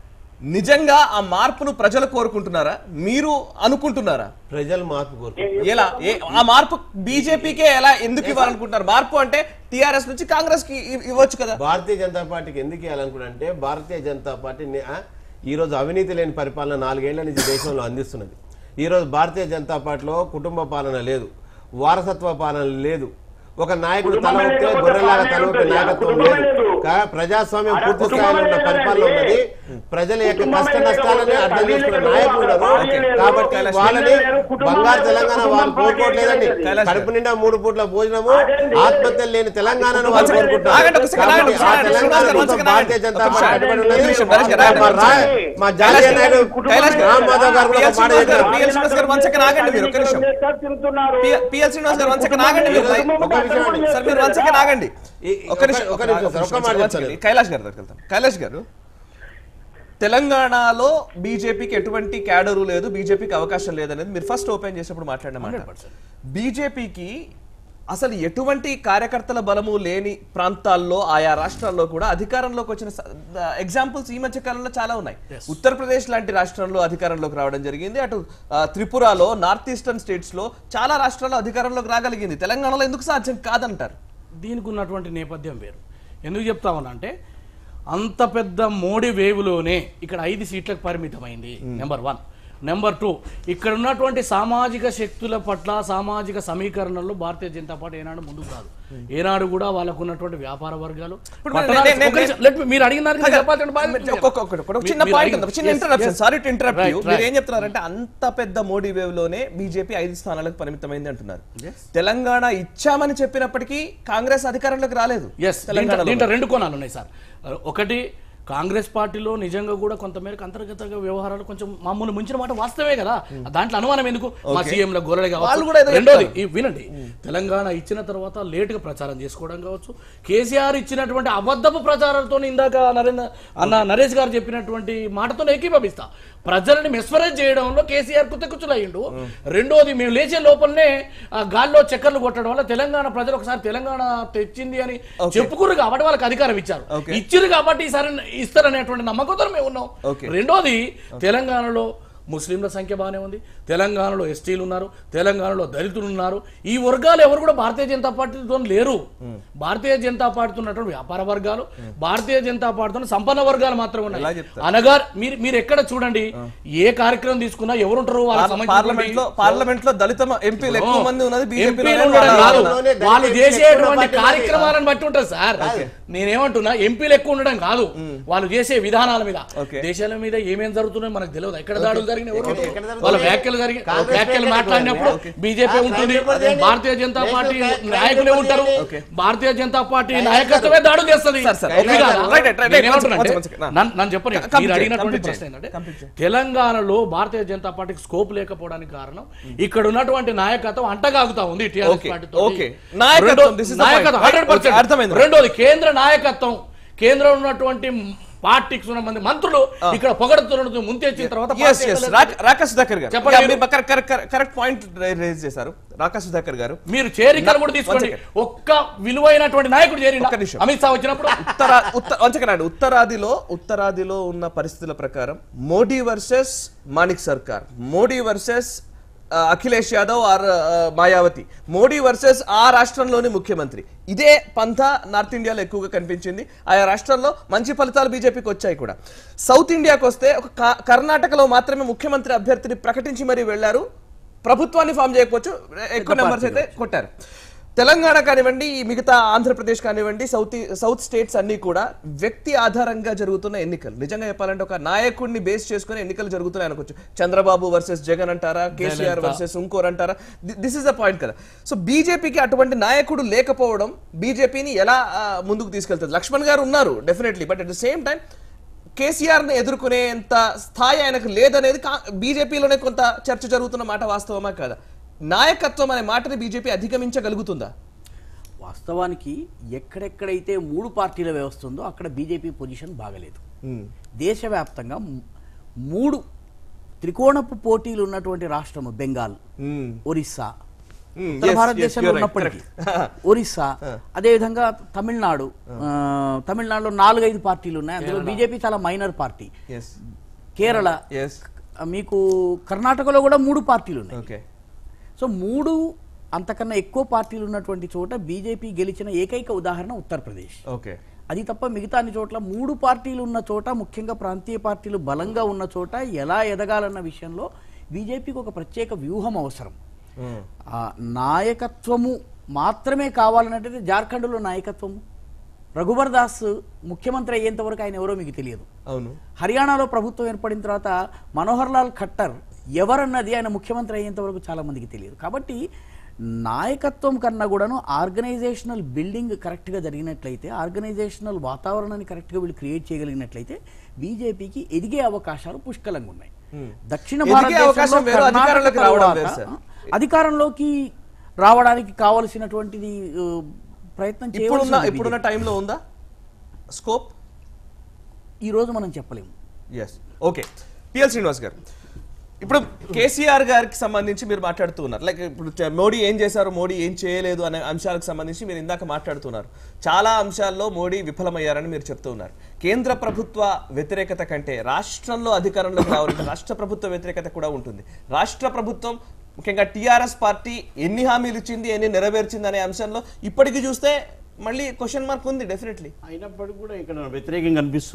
నిజంగా ఆ మార్పును ప్రజలు కోరుకుంటున్నారా మీరు అనుకుంటున్నారా ప్రజలు మార్పు కోరుకుంటారు ఎలా ఏ- ఆ మార్పు బీజేపీకే ఎలా ఎందుకు ఇవ్వాలనుకుంటున్నారు మార్పు అంటే టిఆర్ఎస్ నుంచి కాంగ్రెస్ కి ఇవ్- ఇవ్వచ్చు కదా భారతీయ జనతా పార్టీకి ఎందుకు ఇవ్వాలనుకుంటే భారతీయ జనతా పార్టీ ని- ఆ, ఈరోజు అవినీతి లేని పరిపాలన నాలుగేళ్ల నుంచి దేశంలో అందిస్తున్నది ఈరోజు భారతీయ జనతా పార్టీలో కుటుంబ పాలన లేదు వారసత్వ పాలన లేదు ఒక నాయకుడు తల కుటుంబమే ఊపితే లేకపోతే గొర్రెలాగా పాలనే తల ఊపే ఉంటుంది. నాయకత్వం కుటుంబమే లేదు లేదు. కా- ప్రజాస్వామ్యం ఆడ పూర్తి కుటుంబమే స్థాయిలో ఉన్న లేదండి. పరిపాలన ఉన్నది ప్రజల యొక్క కుటుంబమే కష్ట నష్టాలని లేకపోతే అర్థం చేసుకున్న తల్లి నాయకులు లేదు, ఉన్నారు భార్య లేదు, కాబట్టి కైలాష్ వాళ్ళని లేదు, కుటుంబం బంగారు లేదు, తెలంగాణ కుటుంబం వాళ్ళు కోరుకోవట్లేదండి పార్టీ కైలాష్ కడుపు నిండా మూడు పూట్ల భోజనము అదేంటి? ఆత్మహత్యలు లేని తెలంగాణను వాళ్ళు ఆగండి, కోరుకుంటారు ఆగండి, ఒక సెకండ్, ఆగండి, కాబట్టి ఆ శ్రీనివాస్ గారు, తెలంగాణ శ్రీనివాస్ గారు, కోసం ఒక భారతీయ సెకండ్, జనతా ఒక పార్టీ నిమిషం, కట్టుబడి ఒక ఉన్నది. నిమిషం, నరేష్ గారు, మా ఆగండి, రా- మా జాతీయ నాయుడు కైలాష్ గారు, రామ్ మాధవ్ గారు కూడా పిఎల్ ఒక మాట శ్రీనివాస్ గారు, చెప్పారు. పిఎల్ శ్రీనివాస్ గారు, వన్ సెకండ్ ఆగండి మీరు, ఒక్క నిమిషం. తిరుగుతున్నారు పి- పిఎల్ శ్రీనివాస్ గారు వన్ సెకండ్ ఆగండి మీరు ఒక నిమిషం అండి. సార్ మీరు వన్ సెకండ్ ఆగండి ఈ- ఒక నిమిషం ఒక నిమిషం సార్, ఒక్క మాట one చెప్తాను. second. కైలాష్ గారి దగ్గరికి వెళ్తాం కైలాష్ గారు తెలంగాణలో బీజేపీకి ఎటువంటి క్యాడరు లేదు బీజేపీకి అవకాశం లేదనేది మీరు ఫస్ట్ ఓపెన్ చేసినప్పుడు మాట్లాడిన మాట బీజేపీకి అసలు ఎటువంటి కార్యకర్తల బలము లేని ప్రాంతాల్లో ఆయా రాష్ట్రాల్లో కూడా అధికారంలోకి వచ్చిన ఎగ్జాంపుల్స్ ఈ మధ్య కాలంలో చాలా ఉన్నాయి ఉత్తరప్రదేశ్ లాంటి రాష్ట్రంలో అధికారంలోకి రావడం జరిగింది అటు ఆ, త్రిపురలో నార్త్ ఈస్టర్న్ స్టేట్స్ లో చాలా రాష్ట్రాల్లో అధికారంలోకి రాగలిగింది తెలంగాణలో ఎందుకు సాధ్యం కాదంటారు దీనికి ఉన్నటువంటి నేపథ్యం వేరు ఎందుకు చెప్తామనంటే అంత పెద్ద మోడీ వేవ్లోనే ఇక్కడ ఐదు సీట్లకు పరిమితమైంది నెంబర్ వన్ నెంబర్ టూ ఇక్కడ ఉన్నటువంటి సామాజిక శక్తుల పట్ల సామాజిక సమీకరణలో భారతీయ జనతా పార్టీ ఏనాడు ముందుకు రాదు ఏనాడు కూడా వాళ్ళకు ఉన్నటువంటి వ్యాపార వర్గాలు ఇప్పుడు పట్టణాలు- నేను- నేను- ఒక నిమిషం, let me- మీరు అడిగిన దానికి నేను చెప్పాల్సిన బాధ్యత ఉంది. ఒక్కొక్క- ఒక్కొక్క- ఒక చిన్న మీరు పాయింట్ అడిగిన- ఉంది, ఒక చిన్న Yes, interruption yes. Sorry to interrupt Right, you right. మీరు ఏం చెప్తున్నారంటే అంత పెద్ద మోడీ వేవ్ లోనే బీజేపీ ఐదు స్థానాలకు పరిమితమైంది అంటున్నారు తెలంగాణ ఇచ్చామని చెప్పినప్పటికీ కాంగ్రెస్ అధికారంలోకి రాలేదు ఎస్ తెలంగాణలో దీంట్లో రెండు కోణాలు ఉన్నాయి సార్ ఒకటి కాంగ్రెస్ పార్టీలో నిజంగా కూడా కొంతమేరకు అంతర్గత వ్యవహారాలు కొంచెం మామూలు ముంచిన మాట వాస్తవే కదా దాంట్లో అనుమానం ఎందుకు మా సీఎంల గొర్రెలు వాళ్ళు కూడా ఏదో కావచ్చు రెండోది ఈ వినండి తెలంగాణ ఇచ్చిన తర్వాత లేట్ గా ప్రచారం చేసుకోవడం కావచ్చు కేసీఆర్ ఇచ్చినటువంటి అబద్ధపు ప్రచారాలతో ఇందాక నరేంద్ర అన్న నరేష్ గారు చెప్పినటువంటి మాటతో ఏకీభవిస్తా ప్రజలని మెస్మరైజ్ చేయడంలో కేసీఆర్ కుత్తకుచ్చులయ్యిండు రెండోది మేము లేచే లోపలనే ఆ గాల్లో చక్కర్లు కొట్టడం వల్ల తెలంగాణ ప్రజలు ఒకసారి తెలంగాణ తెచ్చింది అని చెప్పుకున్నారు కాబట్టి వాళ్ళకి అధికారం ఇచ్చారు Okay. ఇచ్చారు కాబట్టి ఈసారి ఇస్తారనేటువంటి నమ్మకంతో మేము ఉన్నాం Okay. రెండోది తెలంగాణలో ముస్లింల సంఖ్య బాగానే ఉంది తెలంగాణలో ఎస్టీలు ఉన్నారు తెలంగాణలో దళితులు ఉన్నారు ఈ వర్గాలు ఎవరు కూడా భారతీయ జనతా పార్టీతో లేరు భారతీయ జనతా పార్టీతో ఉన్నటువంటి వ్యాపార వర్గాలు భారతీయ జనతా పార్టీతో సంపన్న వర్గాలు మాత్రమే ఎలా ఉన్నాయి చెప్తారు? అనగా మీరు మీరు ఎక్కడ చూడండి ఏ కార్యక్రమం తీసుకున్నా ఎవరు ఉంటారు వాళ్ళకి పార్లమెంట్ లో సంబంధించినటువంటి- పార్లమెంట్ లో దళిత ఎంపీలు ఎక్కువ మంది ఉన్నది బీజేపీ ఎంపీలు ఉండడం కాదు. వాళ్ళలోనే దళిత వాళ్ళు ఎంపీలు చేసేటువంటి ఎక్కువ కార్యక్రమాలను బట్టి ఉంటుంది సార్ నేనేమంటున్నా ఎంపీలు ఎక్కువ ఉండడం కాదు వాళ్ళు చేసే విధానాల మీద Okay. దేశాల మీద ఏమేం జరుగుతున్నాయో మనకు తెలియదు ఎక్కడ దాడులు జరిగిన ఎవరు ఎక్కడ- ఉంటారు? ఎక్కడ జరుగుతున్నాయి? వాళ్ళ వ్యాఖ్యలు జరిగి కాంగ్రెస్ వ్యాఖ్యలు వ్యాఖ్యలు మాట్లాడినప్పుడు Okay. బీజేపీ ఆ, ఉంటుంది కాంగ్రెస్ పార్టీ భారతీయ జనతా దేశంలో పార్టీ కాంగ్రెస్ నాయకులే పార్టీ ఉంటారు Okay. భారతీయ జనతా పార్టీ నాయకత్వమే దాడులు చేస్తుంది సార్, సార్, ఉంది okay, కదా? right, right, right, నేనేమంటున్నా one అంటే, second, one second. నన్ను- నన్ను చెప్పండి Complete మీరు అడిగినటువంటి చేయండి, ప్రశ్న complete ఏంటంటే చేయండి. తెలంగాణలో భారతీయ జనతా పార్టీకి స్కోప్ లేకపోవడానికి కారణం ఇక్కడ ఉన్నటువంటి నాయకత్వం అంటగాగుతా ఉంది టీఆర్ఎస్ Okay, పార్టీతో okay. నాయకత్వం, this is the point. నాయకత్వం Right, 100%. okay, అర్థమైంది. రెండోది కేంద్ర నాయకత్వం కేంద్రంలో ఉన్నటువంటి పార్టీకి సంబంధించి మంత్రులు ఇక్కడ పొగడుతున్నట్టు ముంతెచ్చిన తర్వాత ఎస్ పార్టీ ఎస్ ఎక్కలేదు. రాకా సుధాకర్ గారు చెప్పండి Yeah, మీరు. మీరు correct correct correct point raise చేశారు రాకా సుధాకర్ గారు మీరు చేరికలు కూడా నా- తీసుకోండి one ఒక్క విలువైనటువంటి నాయకుడు చేరిండా ఒక్క నిమిషం. అమిత్ షా వచ్చినప్పుడు ఉత్తర ఉత్తర వంచకనండి ఉత్తరాదిలో ఉత్తరాదిలో ఉన్న పరిస్థితుల ప్రకారం Modi versus Manik Sarkar Modi versus Akhilesh Yadav or ah, Mayawati Modi versus ఆ రాష్ట్రంలోని ముఖ్యమంత్రి ఇదే పంథ నార్త్ ఇండియాలో ఎక్కువగా కనిపించింది ఆయా రాష్ట్రాల్లో మంచి ఫలితాలు బీజేపీకి వచ్చాయి కూడా సౌత్ ఇండియాకి వస్తే ఒక కా- కర్ణాటకలో మాత్రమే ముఖ్యమంత్రి అభ్యర్థిని ప్రకటించి మరీ వెళ్లారు ప్రభుత్వాన్ని ఫామ్ చేయకపోవచ్చు ఎక్కువ నెంబర్స్ అయితే కొట్టారు తెలంగాణ కానివ్వండి ఈ మిగతా ఆంధ్రప్రదేశ్ కానివ్వండి సౌత్ సౌత్ స్టేట్స్ అన్ని కూడా వ్యక్తి ఆధారంగా జరుగుతున్న ఎన్నికలు నిజంగా చెప్పాలంటే ఒక నాయకుడిని బేస్ చేసుకుని ఎన్నికలు జరుగుతున్నాయి అనుకోవచ్చు చంద్రబాబు వర్సెస్ జగన్ అంటారా కేసీఆర్ వర్సెస్ ఇంకోర్ అంటారా దిస్ ఇస్ ద పాయింట్ కదా సో బీజేపీకి అటువంటి నాయకుడు లేకపోవడం బీజేపీని ఎలా ఆ, ముందుకు తీసుకెళ్తుంది లక్ష్మణ్ గారు ఉన్నారు definitely but at the same time KCR ని ఎదుర్కొనేంత స్థాయి ఆయనకు లేదనేది కా- బీజేపీలోనే కొంత చర్చ జరుగుతున్న మాట వాస్తవమా కాదా నాయకత్వం అనే మాటని బీజేపీ అధిగమించగలుగుతుందా వాస్తవానికి ఎక్కడెక్కడైతే మూడు పార్టీల వ్యవస్థ ఉందో అక్కడ బీజేపీ పొజిషన్ బాగలేదు దేశవ్యాప్తంగా మ్- మూడు త్రికోణపు పోటీలు ఉన్నటువంటి రాష్ట్రము బెంగాల్ ఒరిస్సా Hmm, ఉత్తర yes, yes, భారతదేశంలో you're right, ఉన్నప్పటికీ correct. ఒరిస్సా అదేవిధంగా తమిళనాడు ఆ, తమిళనాడులో నాలుగైదు పార్టీలు ఉన్నాయి అందులో బీజేపీ చాలా minor party as Kerala as ఆ, మీకు కర్ణాటకలో కూడా మూడు పార్టీలు ఉన్నాయి ఓకే సో మూడు అంతకన్నా ఎక్కువ పార్టీలు ఉన్నటువంటి చోట బీజేపీ గెలిచిన ఏకైక ఉదాహరణ ఉత్తరప్రదేశ్ ఓకే అది తప్ప మిగతా అన్ని చోట్ల మూడు పార్టీలు ఉన్న చోట ముఖ్యంగా ప్రాంతీయ పార్టీలు బలంగా ఉన్న చోట ఎలా ఎదగాలన్న విషయంలో బీజేపీకి ఒక ప్రత్యేక వ్యూహం అవసరం ఆ నాయకత్వము మాత్రమే కావాలన్నట్టు జార్ఖండ్లో నాయకత్వము రఘుబర్ దాస్ ముఖ్యమంత్రి అయ్యేంత వరకు ఆయన ఎవరో మీకు తెలియదు అవును హర్యానాలో ప్రభుత్వం ఏర్పడిన తర్వాత మనోహర్ లాల్ ఖట్టర్ ఎవరన్నది ఆయన ముఖ్యమంత్రి అయ్యేంత వరకు చాలా మందికి తెలియదు కాబట్టి నాయకత్వం కన్నా కూడాను ఆర్గనైజేషనల్ బిల్డింగ్ కరెక్ట్గా జరిగినట్లయితే ఆర్గనైజేషనల్ వాతావరణాన్ని కరెక్ట్గా వీళ్ళు క్రియేట్ చేయగలిగినట్లయితే బీజేపీకి ఎదిగే అవకాశాలు పుష్కలంగా ఉన్నాయి దక్షిణ ఎదిగే అవకాశం భారతదేశంలో వేరు, కర్ణాటక అధికారంలోకి రావడం వేరు తర్వాత, సార్. అధికారంలోకి రావడానికి కావలసినటువంటిది ఆ, ప్రయత్నం ఇప్పుడున్న చేయవలసిన ఇప్పుడున్న టైంలో ఉందా స్కోప్ ఈ రోజు మనం చెప్పలేము ఎస్ ఓకే పిఎల్ శ్రీనివాస్ గారు ఇప్పుడు కేసీఆర్ గారికి సంబంధించి మీరు మాట్లాడుతూ ఉన్నారు లైక్ ఇప్పుడు చ- మోడీ ఏం చేశారు మోడీ ఏం చేయలేదు అనే అంశాలకు సంబంధించి మీరు ఇందాక మాట్లాడుతున్నారు చాలా అంశాల్లో మోడీ విఫలమయ్యారని మీరు చెప్తూ ఉన్నారు కేంద్ర ప్రభుత్వ వ్యతిరేకత కంటే రాష్ట్రంలో అధికారంలోకి రావాలంటే రాష్ట్ర ప్రభుత్వ వ్యతిరేకత కూడా ఉంటుంది రాష్ట్ర ప్రభుత్వం ముఖ్యంగా టీఆర్ఎస్ పార్టీ ఎన్ని హామీలు ఇచ్చింది ఎన్ని నెరవేర్చింది అనే అంశంలో ఇప్పటికీ చూస్తే మళ్ళీ క్వశ్చన్ మార్క్ ఉంది డెఫినెట్లీ అయినప్పటికీ కూడా ఇక్కడ వ్యతిరేకంగా కనిపిస్తుందా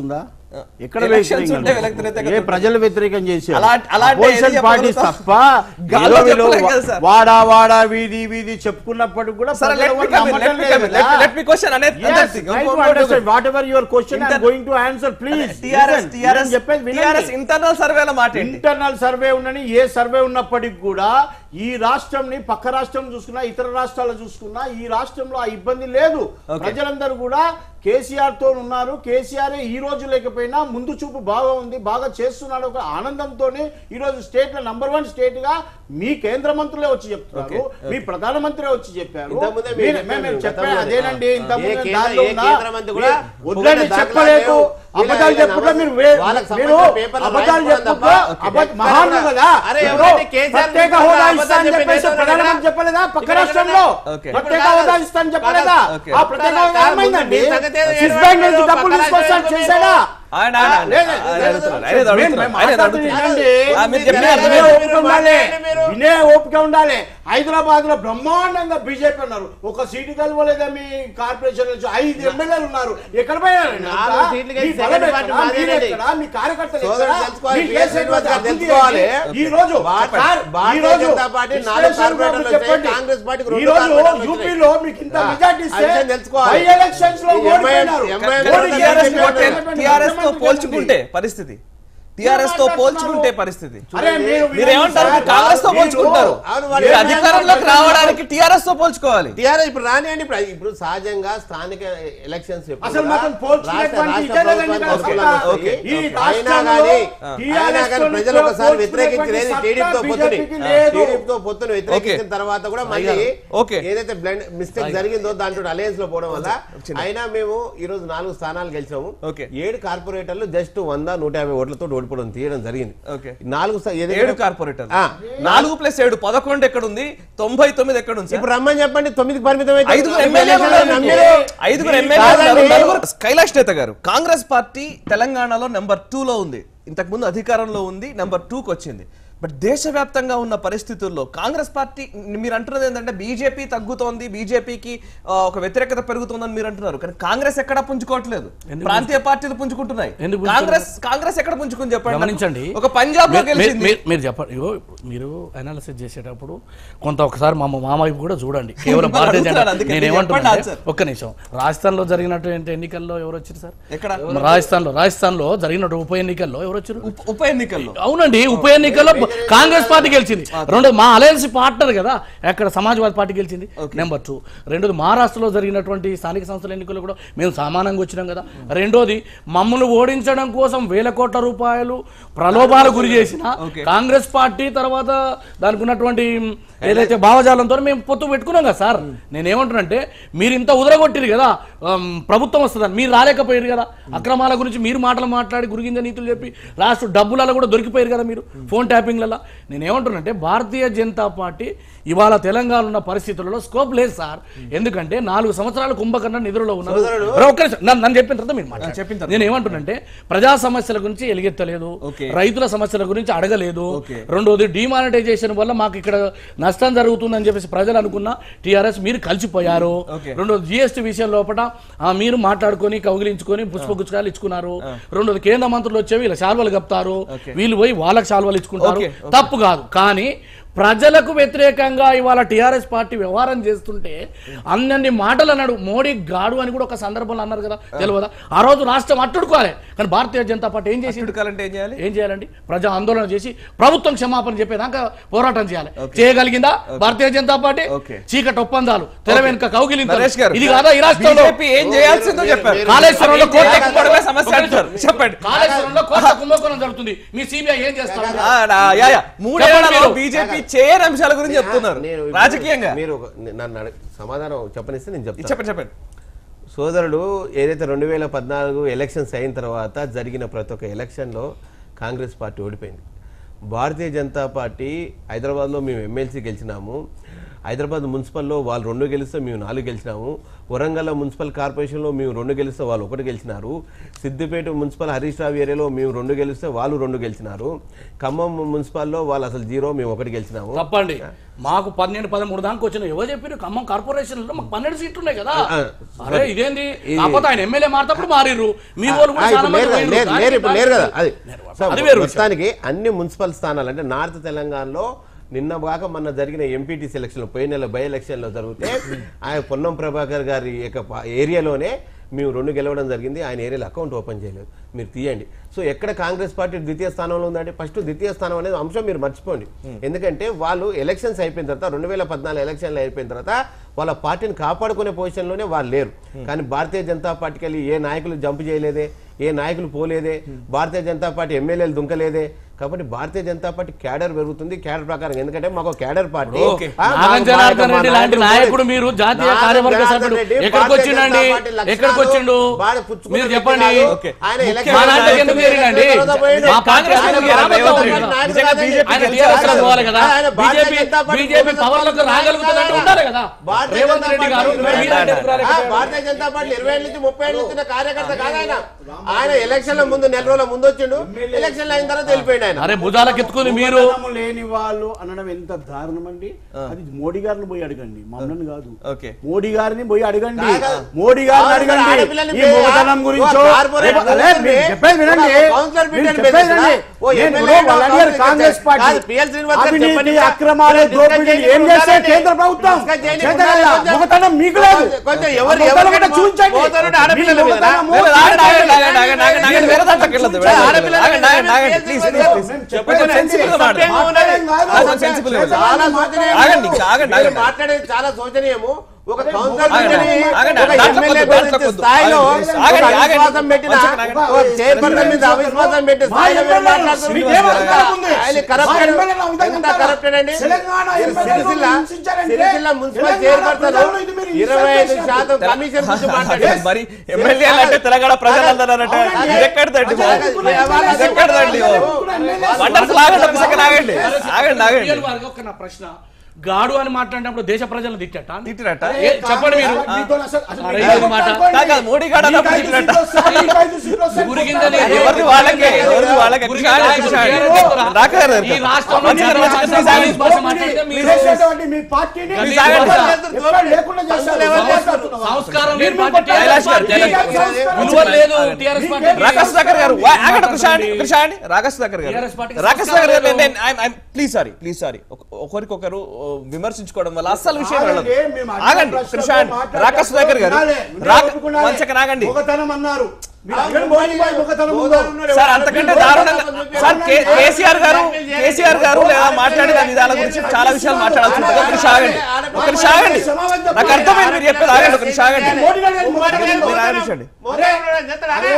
ఎక్కడ Elections వ్యతిరేకంగా ఉంటే వ్యతిరేకంగా ఏ ప్రజలు వ్యతిరేకం చేశారు అలా- అలాంటి Opposition ఏది parties చెప్పగలుగుతాం? తప్ప గాల్లో ఏదో వీళ్ళు చెప్పలేం కదా సార్. వాడా వాడా వీధి వీధి చెప్పుకున్నప్పటికి కూడా సరే ప్రజలు let me ఎవరు come in, let నమ్మటం me లేదు come in, let me- కదా. let me question అనే- Yes, another thing. try to ఇంకో- understand whatever your question, I'm Inter- going to answer, please. TRS Listen, TRS నేను చెప్పేది వినండి. TRS internal సర్వేల మాట ఏంటి ఇంటర్నల్ సర్వే ఉండని ఏ సర్వే ఉన్నప్పటికీ కూడా ఈ రాష్ట్రంని పక్క రాష్ట్రం చూసుకున్నా ఇతర రాష్ట్రాలు చూసుకున్నా ఈ రాష్ట్రంలో ఆ ఇబ్బంది లేదు Okay. ప్రజలందరూ కూడా కేసీఆర్ తో ఉన్నారు కేసీఆర్ ఈ రోజు లేకపోయినా ముందు చూపు బాగా ఉంది బాగా చేస్తున్నాడు ఒక ఆనందంతోనే ఈ రోజు స్టేట్ లో నంబర్ వన్ స్టేట్ గా మీ కేంద్ర మంత్రులే వచ్చి చెప్తున్నారు మీ ప్రధానమంత్రి వచ్చి చెప్పారు ఇంతకుముందే మీరు మీరు- చెప్పారు మేము గతంలో. చెప్పాను అదేనండి ఏ ఇంతకుముందు కేంద్ర- దానిలో ఏ ఉన్నా కేంద్ర మంత్రి కూడా వద్దని పొగిడిన చెప్పలేదు దాఖలాలు అబద్ధాలు వీళ్ళ చెప్పుకుంటే మీరు వే- వాళ్ళకి మీరు సంబంధించిన పేపర్లు అబద్ధాలు రాయించుకోవడం చెప్పుకుంటే తప్ప అబద్ధ- ఎక్కడ మహానులు కూడా- కదా అరే ఇప్పుడు ఎవరైతే కేసీఆర్ ప్రత్యేక గురించి హోదా అబద్ధాలు ఇస్తా అని చెప్పి చెప్పేసి నేతలు ప్రధానమంత్రి ఉన్నారా? చెప్పలేదా పక్క ఇక్కడ రాష్ట్రంలో ఓకే. ప్రత్యేక ఇప్పుడు హోదా కాదు. ఇస్తా అని చెప్పలేదా ఓకే. ఆ ప్రత్యేక హోదా కాదు, ఏమైందండి మీ సంగతి ఏదో స్విస్ ఏడవ బ్యాంక్ నుంచి ఏడవ డబ్బులు పక్కన తీసుకొస్తాను రాష్ట్రాలు చేశాడా ఆయన ఆయన ఆయన లేదు, ఆయన లేదు, అడుగుతున్నారు. లేదు. ఆయన ఏదో మేము- అడుగుతున్నారు. మేము ఆయన ఏదో మాట్లాడుతుంది అడుగుతున్నారు. వినండి. ఆ, మీరు వినే చెప్పిన వినే అర్థమైంది. ఓపిక ఉండాలి మీరు. వినే ఓపిక ఉండాలి హైదరాబాద్ లో బ్రహ్మాండంగా బీజేపీ ఉన్నారు ఒక సీటు కలవలేదా మీ కార్పొరేషన్ నుంచి ఐదు ఎమ్మెల్యేలు ఉన్నారు ఎక్కడ పోయారండి అంతా? నాలుగు సీట్లు మీ గెలిచి బలం సెకండ్ ఎక్కడ? పార్టీ మీరు మాదేనండి. ఎక్కడ? మీ కార్యకర్తలు సోదరులు ఎక్కడ? తెలుసుకోవాలి. మీరు పిఎస్ చేసేటువంటి శ్రీనివాస్ గారు అభివృద్ధి తెలుసుకోవాలి. ఏంటి? ఈ రోజు భారత- సార్, భారతీయ ఈ రోజు జనతా పార్టీ నాలుగు విశ్లేషణ కార్పొరేటర్లు బాబు వచ్చాయి. చెప్పండి. కాంగ్రెస్ పార్టీకి ఈ రెండు రోజు కార్పొరేటర్లు యూపీలో మీకు ఇంత ఆ, మెజార్టీ ఆ ఇస్తే విషయం తెలుసుకోవాలి. బై ఎలక్షన్స్ లో ఈ ఎంఐఎం ఓడిపోయినారు. ఎంఐఎం కానీ ఓడి టీఆర్ఎస్ తో గెలిచి కొట్టే- టీఆర్ఎస్ తో పోల్చుకుంటే పరిస్థితి టీఆర్ఎస్ తో పోల్చుకుంటే పరిస్థితి అరే మీరు మీరు ఏమంటారు మీరు కాంగ్రెస్ తో పోల్చుకుంటారు అవును, వాళ్ళు మీరు ఏమన్నారు? అధికారంలోకి రావడానికి టీఆర్ఎస్ తో పోల్చుకోవాలి టీఆర్ఎస్ ఇప్పుడు రానియండి ఇప్పుడు ఇప్పుడు సహజంగా స్థానిక ఎలక్షన్స్ ఎప్పుడు అసలు కూడా మాత్రం పోల్చుకునేటువంటి రాష్ట్ర- ఇదే లేదండి రాష్ట్ర కదా ప్రభుత్వానికి సత్తా. వస్తాయి. ఈ అయినా రాష్ట్రంలో కానీ TRS అయినా కానీ తో ప్రజలు ఒకసారి పోల్చుకునేటువంటి వ్యతిరేకించలేదు సత్తా టీడీపీతో పొత్తుని BJP కి లేదు. టీడీపీతో పొత్తుని వ్యతిరేకించిన ఓకే. తర్వాత కూడా మళ్ళీ ఓకే. ఏదైతే బ్లెండ్ మిస్టేక్ జరిగిందో దాంట్లో అలయన్స్ లో పోవడం వల్ల అయినా మేము ఈ రోజు నాలుగు స్థానాలు గెలిచాము ఓకే. ఏడు కార్పొరేటర్లు జస్ట్ వంద నూట యాభై ఓట్లతో ఓడిపోవడం తీయడం జరిగింది ఓకే. నాలుగు స్థా- ఏదైతే- ఏడు కార్పొరేటర్ ఆ, నాలుగు ప్లస్ ఏడు పదకొండు ఎక్కడ ఉంది తొంభై తొమ్మిది ఎక్కడ ఉంది సార్? ఇప్పుడు రమ్మని చెప్పండి తొమ్మిదికి పరిమితం అయితే ఐదుగురు ఎమ్మెల్యేలు ఉన్నారు మీకు. ఐదుగురు ఎమ్మెల్యేలు ఉన్నారు. నలుగురు కైలాష్ నేత గారు కాంగ్రెస్ పార్టీ తెలంగాణలో నెంబర్ టూ లో ఉంది ఇంతకు ముందు అధికారంలో ఉంది నెంబర్ టూకి వచ్చింది బట్ దేశవ్యాప్తంగా ఉన్న పరిస్థితుల్లో కాంగ్రెస్ పార్టీ మీరు అంటున్నది ఏంటంటే బీజేపీ తగ్గుతోంది బీజేపీకి ఒక వ్యతిరేకత పెరుగుతోందని మీరు అంటున్నారు కానీ కాంగ్రెస్ ఎక్కడా పుంజుకోవట్లేదు ప్రాంతీయ పార్టీలు పుంజుకుంటున్నాయి ఎందుకు కాంగ్రెస్ కాంగ్రెస్ ఎక్కడ పుంజుకుని చెప్పండి నాకు. గమనించండి ఒక పంజాబ్ లో మీరు- మీరు- గెలిచింది మీరు- మీరు చెప్పండి ఇగో మీరు అనాలిసిస్ చేసేటప్పుడు కొంత ఒకసారి మా మా వైపు కూడా చూడండి కేవలం మిమ్మల్ని భారతీయ జనతా అడుగుతున్నాను, అందుకే నేను మీరు చెప్పండి ఏమంటున్నా answer. ఒక్క నిమిషం రాజస్థాన్లో జరిగినటువంటి ఎన్నికల్లో ఎవరు వచ్చారు సార్ ఎక్కడ రాజస్థాన్లో రాజస్థాన్లో జరిగిన ఉప ఎన్నికల్లో ఎవరు వచ్చారు ఉప- ఉప ఎన్నికల్లో అవునండి ఉప ఎన్నికల్లో కాంగ్రెస్ పార్టీ గెలిచింది రెండోది మా అలయన్స్ పార్ట్నర్ కదా అక్కడ సమాజ్వాదీ పార్టీ గెలిచింది నెంబర్ టూ రెండోది మహారాష్ట్రలో జరిగినటువంటి స్థానిక సంస్థల ఎన్నికల్లో కూడా మేము సమానంగా వచ్చినాం కదా రెండోది మమ్మల్ని ఓడించడం కోసం వేల కోట్ల రూపాయలు ప్రలోభాలు గురి చేసిన కాంగ్రెస్ పార్టీ తర్వాత దానికి ఉన్నటువంటి ఏదైతే భావజాలంతో మేము పొత్తు పెట్టుకున్నాం కదా సార్ నేనేమంటున్నానంటే మీరు ఇంత ఉదరగొట్టిరు కదా ఆమ్, ప్రభుత్వం వస్తుందని మీరు రాలేకపోయారు కదా అక్రమాల గురించి మీరు మాటలు మాట్లాడి గురిగింజ నీతులు చెప్పి లాస్ట్ డబ్బులలో కూడా దొరికిపోయారు కదా మీరు ఫోన్ ట్యాపింగ్లలో నేనేమంటున్నానంటే భారతీయ జనతా పార్టీ ఇవాళ తెలంగాణ ఉన్న పరిస్థితులలో స్కోప్ లేదు సార్ ఎందుకంటే నాలుగు సంవత్సరాలు కుంభకర్ణ నిధులలో ఉన్నారు ఒరే, ఒక్క నిమిషం. నన్ను నన్ను చెప్పిన తర్వాత మీరు మాట్లాడండి. చెప్పిన తర్వాత. నేను ఏమంటున్నానంటే ప్రజా సమస్యల గురించి ఎలిగెత్తలేదు ఓకే. రైతుల సమస్యల గురించి అడగలేదు ఓకే. రెండోది డిమానిటైజేషన్ వల్ల మాకు ఇక్కడ నష్టం జరుగుతుందని చెప్పేసి ప్రజలు అనుకున్న టిఆర్ఎస్ మీరు కలిసిపోయారు ఓకే. రెండోది జిఎస్టీ విషయం లోపల ఆ, మీరు మాట్లాడుకొని కౌగిలించుకొని పుష్పగుచ్చుకాలు ఇచ్చుకున్నారు రెండోది కేంద్ర మంత్రులు వచ్చేవి వీళ్ళ శాల్వలు కప్తారు ఓకే. వీళ్ళు పోయి వాళ్ళకి శాల్వలు ఇచ్చుకుంటారు ఓకే, ఓకే. తప్పు కాదు కానీ ప్రజలకు వ్యతిరేకంగా ఇవాళ టిఆర్ఎస్ పార్టీ వ్యవహారం చేస్తుంటే అన్నన్ని మాటలు అన్నాడు మోడీ గాడు అని కూడా ఒక సందర్భంలో అన్నారు కదా తెలియదా ఆ రోజు రాష్ట్రం అట్టుడుకోవాలి కానీ భారతీయ జనతా పార్టీ ఏం చేసి చిడుకాలంటే ఏం చేయాలి ఏం చేయాలండి ప్రజా ఆందోళన చేసి ప్రభుత్వం క్షమాపణ చెప్పేదాకా పోరాటం చేయాలి చేయగలిగిందా భారతీయ జనతా పార్టీ ఓకే. చీకటి ఒప్పందాలు తెర వెనుక కౌగిలింతలు నరేష్ గారు ఇది కాదా ఈ రాష్ట్రంలో బీజేపీ ఏం చేయాల్సిందో చెప్పారు కాళేశ్వరంలో ఏం కోట్ల చేయకపోవడమే సమస్య అంటారు చెప్పండి కాళేశ్వరంలో కోట్ల కుంభకోణం జరుగుతుంది మీ సిబిఐ ఏం చేస్తారు ఆ, నా- యా, యా. మూడేళ్లలో మీరు. బీజేపీ చేయని అంశాల గురించి చెప్తున్నారు నేను ఇప్పుడు- రాజకీయంగా మీరు ఒక- నన్ను అడగ- సమాధానం చెప్పనిస్తే నేను చెప్తాను చెప్పండి చెప్పండి సోదరుడు ఏదైతే రెండు వేల పద్నాలుగు ఎలక్షన్స్ అయిన తర్వాత జరిగిన ప్రతి ఒక్క ఎలక్షన్లో కాంగ్రెస్ పార్టీ ఓడిపోయింది భారతీయ జనతా పార్టీ హైదరాబాద్లో మేము ఎమ్మెల్సీ గెలిచినాము హైదరాబాద్ మున్సిపల్లో వాళ్ళు రెండు గెలిస్తే మేము నాలుగు గెలిచినాము వరంగల్ మున్సిపల్ కార్పొరేషన్లో మేము రెండు గెలిస్తే వాళ్ళు ఒకటి గెలిచినారు సిద్దిపేట మున్సిపల్ హరీష్ రావు ఏరియాలో మేము రెండు గెలిస్తే వాళ్ళు రెండు గెలిచినారు ఖమ్మం మున్సిపల్లో వాళ్ళు అసలు జీరో మేము ఒకటి గెలిచినాము తప్పండి మాకు పన్నెండు పదమూడు దాకా వచ్చిన ఎవరు చెప్పారు ఖమ్మం కార్పొరేషన్ లో మాకు పన్నెండు సీట్లు ఉన్నాయి కదా ఆ, అరే ఇదేంది కాకపోతే ఆయన ఎమ్మెల్యే మారినప్పుడు మారిర్రు మీ వాళ్ళు ఆ, కూడా చాలా ఇప్పుడు మంది లేరు కదా, పోయిర్రు. లేరు- లేరు ఇప్పుడు లేరు కదా అది సో అది వేరు విషయం. మొత్తానికి అన్ని మున్సిపల్ స్థానాలు అంటే నార్త్ తెలంగాణలో నిన్న కాక మొన్న జరిగిన ఎంపీటీ సెలక్షన్ పోయిన నెల బై ఎలక్షన్ లో జరిగితే ఆయన పొన్నం ప్రభాకర్ గారి యొక్క పా- ఏరియాలోనే మేము రెండు గెలవడం జరిగింది ఆయన ఏరియాలో అకౌంట్ ఓపెన్ చేయలేదు మీరు తీయండి సో ఎక్కడ కాంగ్రెస్ పార్టీ ద్వితీయ స్థానంలో ఉందంటే ఫస్ట్ ద్వితీయ స్థానం అనేది అంశం మీరు మర్చిపోండి ఎందుకంటే వాళ్ళు ఎలక్షన్స్ అయిపోయిన తర్వాత రెండు వేల పద్నాలుగు ఎలక్షన్లు అయిపోయిన తర్వాత వాళ్ళ పార్టీని కాపాడుకునే పొజిషన్లోనే వాళ్ళు లేరు కానీ భారతీయ జనతా పార్టీకి వెళ్ళి ఏ నాయకులు జంప్ చేయలేదే ఏ నాయకులు పోలేదే భారతీయ జనతా పార్టీ ఎమ్మెల్యేలు దుంకలేదే కాబట్టి భారతీయ జనతా పార్టీ క్యాడర్ పెరుగుతుంది క్యాడర్ ప్రకారం ఎందుకంటే మాకు క్యాడర్ పార్టీ ఓకే. ఆ, నాగం మాకు జనార్దన్ మా రెడ్డి లాంటి నాయకులు నాయకుడు మీరు జాతీయ నాగం కార్యవర్గ జనార్దన్ సభ్యుడు రెడ్డి ఎక్కడికి భారతీయ వచ్చిండండి జనతా పార్టీ లక్షణాలు ఎక్కడికి వచ్చిండు వాడు పుచ్చుకున్న మీరు వ్యక్తి చెప్పండి కాదు. ఓకే. ఆయన ముఖ్యంగా ఎలక్షన్ మా నాయకుడు ఎందుకు చేరిండండి? మా పార్టీ కాంగ్రెస్ ఎందుకు ఎందుకు చేరాలి? రేవంత్ నిజంగా రెడ్డి నిజంగా బీజేపీ ఆయన గెలిచారు టీఆర్ఎస్ అసలు. పోవాలి కదా ఆయన Bharatiya BJP Janata party BJP మొదటి పవర్ లోకి సంవత్సరం రాగలుగుతుందంటే రాగలుగుతుందా? ఉండాలి కదా భారతీయ రేవంత్ జనతా రెడ్డి గారు పార్టీ మీరు ఇరవై ఎందుకు ఆ, రాలేకపోయారు? భారతీయ జనతా పార్టీ ఇరవై ఏళ్ళ నుంచి ముప్పై ఏళ్ళ నుంచి ఉన్న కార్యకర్త కాదు ఆయన ఆయన ఎలక్షన్ల ముందు నెల రోజుల ముందు వచ్చిండు ఎలక్షన్లు అయిన తర్వాత వెళ్ళిపోయిండు ఆయన అరే భుజాలకు ఎత్తుకుని మీరు గొప్పతనము లేని వాళ్ళు అనడం ఎంత దారుణం అండి అది మోడీ గారిని పోయి అడగండి మమ్మల్ని కాదు ఓకే. మోడీ గారిని పోయి అడగండి కాదు. మోడీ గారిని కాదు, అడగండి ఆడపిల్లని ఈ పే- మొగతనం ఓ గురించో కార్పొరేట్ రేపు- అరే, కౌన్సిలర్ మీరు చెప్పేది వినండి ఒక కౌన్సిలర్ మీరు బిడ్డని చెప్పేది బెదిరిస్తా? వినండి. ఓ నేను ఎమ్మెల్యే ఇప్పుడు వాళ్ళు అడిగారు కౌన్సిలర్ కాంగ్రెస్ పార్టీ కాదు, పిఎల్ శ్రీనివాస్ గారు అవినీతి చెప్పండి. అక్రమాలు మీరు దోపిడీలు డిస్కస్ ఏం చేస్తే చేయండి. కేంద్ర ప్రభుత్వం డిస్కస్ చేయండి. చేత కదా, కొంచెం- మొగతనం మీకు లేదు కొంచెం ఎవరు- ఆ మొగతనం ఎవరికైనా కూడా చూపించండి మోతారుడు ఆడపిల్లల మీ మీద. మొగతనము లేదు, ఆగండి, ఆగండి, ఆగండి, ఆగండి, ఆగండి, ఆగండి, వేరే దాంట్లోకి వెళ్ళొద్దు, వేరే దాంట్లోకి ఆడపిల్లల వెళ్ళొద్దు. ఆగండి, ఆగండి, ఆగండి, మీద ప్లీజ్, చెప్పండి. Please, please. కొంచెం sensible గా మాట్లాడండి. మాట్లాడేం కాదు. కొంచెం sensible గా చేత చాలా కాదు, శోచనీయం. ఆగండి, ఇంకా ఆగండి, మీరు ఆగండి. మాట్లాడేది చాలా శోచనీయము ఒక కౌన్సిలర్ ఆగండి, బిడ్డని ఆగండి, ఒక దాంట్లో ఎమ్మెల్యే కొద్దు, బెదిరించే దాంట్లో కొద్దు. స్థాయిలో ఆగండి, ఒక ఆగండి, ఆగండి. అవిశ్వాసం పెట్టిన కొంచెం ఆగండి. ఒక చైర్పర్సన్ మీద అవిశ్వాసం పెట్టే మా స్థాయిలో మీరు ఎమ్మెల్యేలు మాట్లాడుతున్నారు. మీకేం అధికారం ఉంది? ఆయన మా corrupted. ఎమ్మెల్యేలు ఆ విధంగా ఎంత ఉంటారా? corrupted అండి? తెలంగాణ ఎమ్మెల్యేలు సిరిసిల్ల హింసించారంటే సిరిసిల్ల మున్సిపల్ తెలంగాణ చైర్పర్సన్ ప్రజలను ఇది మీరు ఇరవై ఐదు హింసించారు. శాతం కమిషన్ గురించి అదే మాట్లాడారు మరి ఎమ్మెల్యేలు అంటే తెలంగాణ ప్రజలందరూ అంటే అవునండి. ఇది ఎక్కడదండి బాబు? ఇది ఎక్కడదండి బాబు? వండర్ఫుల్ ఆగండి ఒక సెకండ్ ఆగండి ఆగండి ఆగండి పిఎల్ వారికి ఒక నా ప్రశ్న గాడు అని మాట్లాడినప్పుడు దేశ ప్రజలను తిట్టట తిట్టినట్ట ఏ, చెప్పండి మీరు మీతో అసలు- అసలు అరే, మీరు ఇది మాట. మాట్లాడుకోండి. కాదు, కాదు, మోడీ గాడు అన్నప్పుడు మీకు ఐదు తిట్టినట్ట. సీట్లు వస్తాయి, మీకు ఐదు సీట్లు వస్తాయి. గురి కింద లేదు. ఎవరిది వాళ్ళకే ఎవరిది వాళ్ళకే గురి కృషి ఆగండి, కింద కృషి ఆగండి. లేదు. రాకారు ఈ రాష్ట్రంలో మంచిగా జనాభా మంచిగా శాతం ప్లీజ్ ఆగండి. భాష మాట్లాడితే మీరు చేసేటువంటి మీ పార్టీని గలీజ్ ఎక్కడ భాష. లేకుండా చేస్తారు. సంస్కారం- సంస్కారం లేని మీరు పార్టీ కైలాష్ గారు, టీఆర్ఎస్ కైలాష్ పార్టీ. గారు. విలువ లేదు టీఆర్ఎస్ పార్టీ రాకేష్ దగ్గర గారు వా- ఆగండి కృషి ఆగండి కృషి ఆగండి రాకేష్ దగ్గర గారు TRS పార్టీకి రాకేష్ దగ్గర గారు సంస్కారం ప్లీజ్ సారీ ప్లీజ్ సారీ ఒకరికొకరు ఓ, విమర్శించుకోవడం వల్ల అస్సలు విషయం ఆగండి, వెళ్ళదు మేము అడిగిన ఆగండి ప్రశ్నకు కృషి ఆగండి మాట్లాడేటప్పుడు రాకేష్ దగ్గర గారు వినాలి, రాక ఒప్పుకునాలి. వన్ సెకండ్ ఆగండి మొగతనం అన్నారు మీరు అడగండి, మోడీ భాయ్ మొగతనం ఉందో. సార్ అంతకంటే దారుణంగా సార్ కే- కేసీఆర్ గారు కేసీఆర్ గారు లేదా మాట్లాడిన విధాల గురించి చాలా విషయాలు మాట్లాడాల్సి ఉంటుంది ఒక నిమిషం ఆగండి ఒక నిమిషం ఆగండి నాకు అర్థమైంది మీరు చెప్పేది ఆగండి ఒక నిమిషం ఆగండి మోడీ గారు గారు మొగతనం మీరు ఆగండి అరే,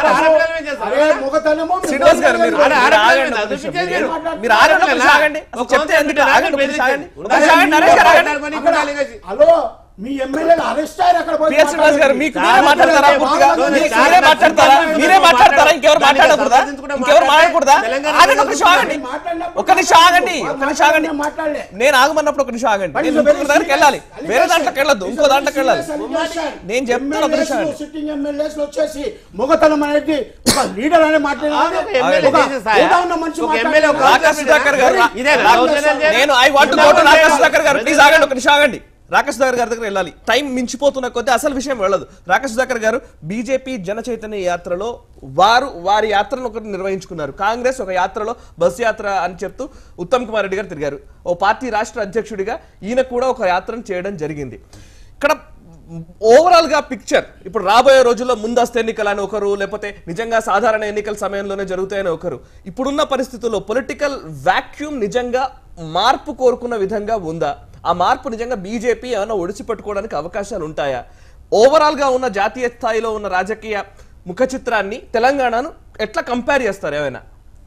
అరే, మొగతనము మీరు శ్రీనివాస్ గారు మీరు అరే, మీరు ఆడపిల్లలు ఆగండి ఒక కాదు, నిమిషం. చూపించండి. మీరు- మాట్లాడండి. మీరు ఆగండి ఒక నిమిషం ఆగండి అసలు చెప్తే ఎందుకు ఆగండి ఒక నిమిషం ఆగండి ఒక నిమిషం ఆగండి నరేష్ గారు ఆగండి హలో మీ ఎమ్మెల్యేలు అరెస్ట్ అయ్యారు అక్కడ పోయి పిఎస్ శ్రీనివాస్ గారు మీకు మీరే మాట్లాడండి. మాట్లాడతారా పూర్తిగా మీ- మీరే మాట్లాడతారా మీరే మాట్లాడతారా ఇంకెవరు మాట్లాడకూడదా ఇంకెవరు మాట్లాడకూడదా ఆగండి ఒక నిమిషం ఆగండి ఒక నిమిషం ఆగండి ఒక నిమిషం ఆగండి మాట్లాడలే నేను ఆగమన్నప్పుడు ఒక నిమిషం ఆగండి నేను ఇంకొక దగ్గరికి వెళ్ళాలి వేరే దాంట్లోకి వెళ్ళొద్దు ఇంకో దాంట్లోకి వెళ్ళాలి నేను చెప్తాను ఒక నిమిషం ఆగండి. సిట్టింగ్ ఎమ్మెల్యేస్ వచ్చేసి మొగతనం అనేది ఒక లీడర్ అనే మాట్లాడాలి ఎమ్మెల్యే ఒక చేసే హోదా ఉన్న మనిషి ఒక ఎమ్మెల్యే ఒక మాట్లాడాలి. రాకేష్ సుధాకర్ గారు ఇదే రా- నేను I want go to Rakesh Sudhakar గారు ప్లీజ్ ఆగండి ఒక నిమిషం ఆగండి రాకేష్ సుధాకర్ గారి దగ్గర వెళ్ళాలి టైం మించిపోతున్న కొద్దీ అసలు విషయం వెళ్ళదు రాకేష్ సుధాకర్ గారు బీజేపీ జన చైతన్య యాత్రలో వారు వారి యాత్రను ఒకటి నిర్వహించుకున్నారు కాంగ్రెస్ ఒక యాత్రలో బస్ యాత్ర అని చెప్తూ ఉత్తమ్ కుమార్ రెడ్డి గారు తిరిగారు ఓ పార్టీ రాష్ట్ర అధ్యక్షుడిగా ఈయన కూడా ఒక యాత్రను చేయడం జరిగింది ఇక్కడ ఓవరాల్ గా పిక్చర్ ఇప్పుడు రాబోయే రోజుల్లో ముందస్తు ఎన్నికలు అని ఒకరు లేకపోతే నిజంగా సాధారణ ఎన్నికల సమయంలోనే జరుగుతాయని ఒకరు ఇప్పుడున్న పరిస్థితుల్లో పొలిటికల్ వాక్యూమ్ నిజంగా మార్పు కోరుకున్న విధంగా ఉందా ఆ మార్పు నిజంగా బీజేపీ ఏమైనా ఒడిసి పట్టుకోవడానికి అవకాశాలు ఉంటాయా ఓవరాల్ గా ఉన్న జాతీయ స్థాయిలో ఉన్న రాజకీయ ముఖ చిత్రాన్ని తెలంగాణను ఎట్లా కంపేర్ చేస్తారు ఏమైనా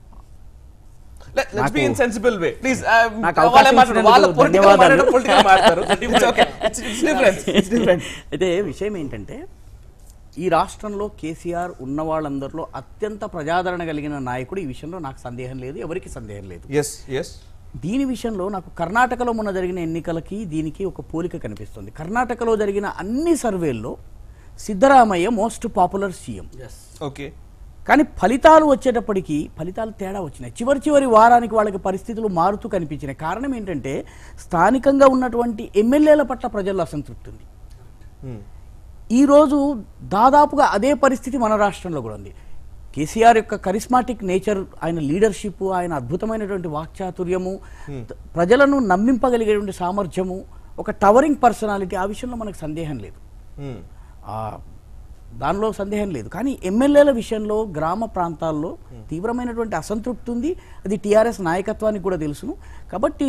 let's be in sensible way please నాకు అవకాశం వాళ్ళ ఇచ్చినందుకు పొలిటికల్ ధన్యవాదాలు. పొలిటికల్ మాట్లాడతారు it's okay it's different it's different అయితే విషయం ఏంటంటే ఈ రాష్ట్రంలో కేసీఆర్ ఉన్న వాళ్ళందరిలో అత్యంత ప్రజాదరణ కలిగిన నాయకుడు ఈ విషయంలో నాకు సందేహం లేదు ఎవరికి సందేహం లేదు ఎస్ ఎస్ దీని విషయంలో నాకు కర్ణాటకలో మొన్న జరిగిన ఎన్నికలకి దీనికి ఒక పోలిక కనిపిస్తుంది కర్ణాటకలో జరిగిన అన్ని సర్వేల్లో Siddaramaiah most popular CM okay కానీ ఫలితాలు వచ్చేటప్పటికి ఫలితాలు తేడా వచ్చినాయి చివరి చివరి వారానికి వాళ్ళకి పరిస్థితులు మారుతూ కనిపించినాయి కారణం ఏంటంటే స్థానికంగా ఉన్నటువంటి ఎమ్మెల్యేల పట్ల ప్రజల్లో అసంతృప్తి ఉంది ఈరోజు దాదాపుగా అదే పరిస్థితి మన రాష్ట్రంలో కూడా ఉంది కేసీఆర్ యొక్క కరిస్మాటిక్ నేచర్ ఆయన లీడర్షిప్ ఆయన అద్భుతమైనటువంటి వాక్చాతుర్యము త- ప్రజలను నమ్మింపగలిగేటువంటి సామర్థ్యము ఒక టవరింగ్ పర్సనాలిటీ ఆ విషయంలో మనకు సందేహం లేదు ఆ, దానిలో సందేహం లేదు కానీ ఎమ్మెల్యేల విషయంలో గ్రామ ప్రాంతాల్లో తీవ్రమైనటువంటి అసంతృప్తి ఉంది అది టీఆర్ఎస్ నాయకత్వానికి కూడా తెలుసును కాబట్టి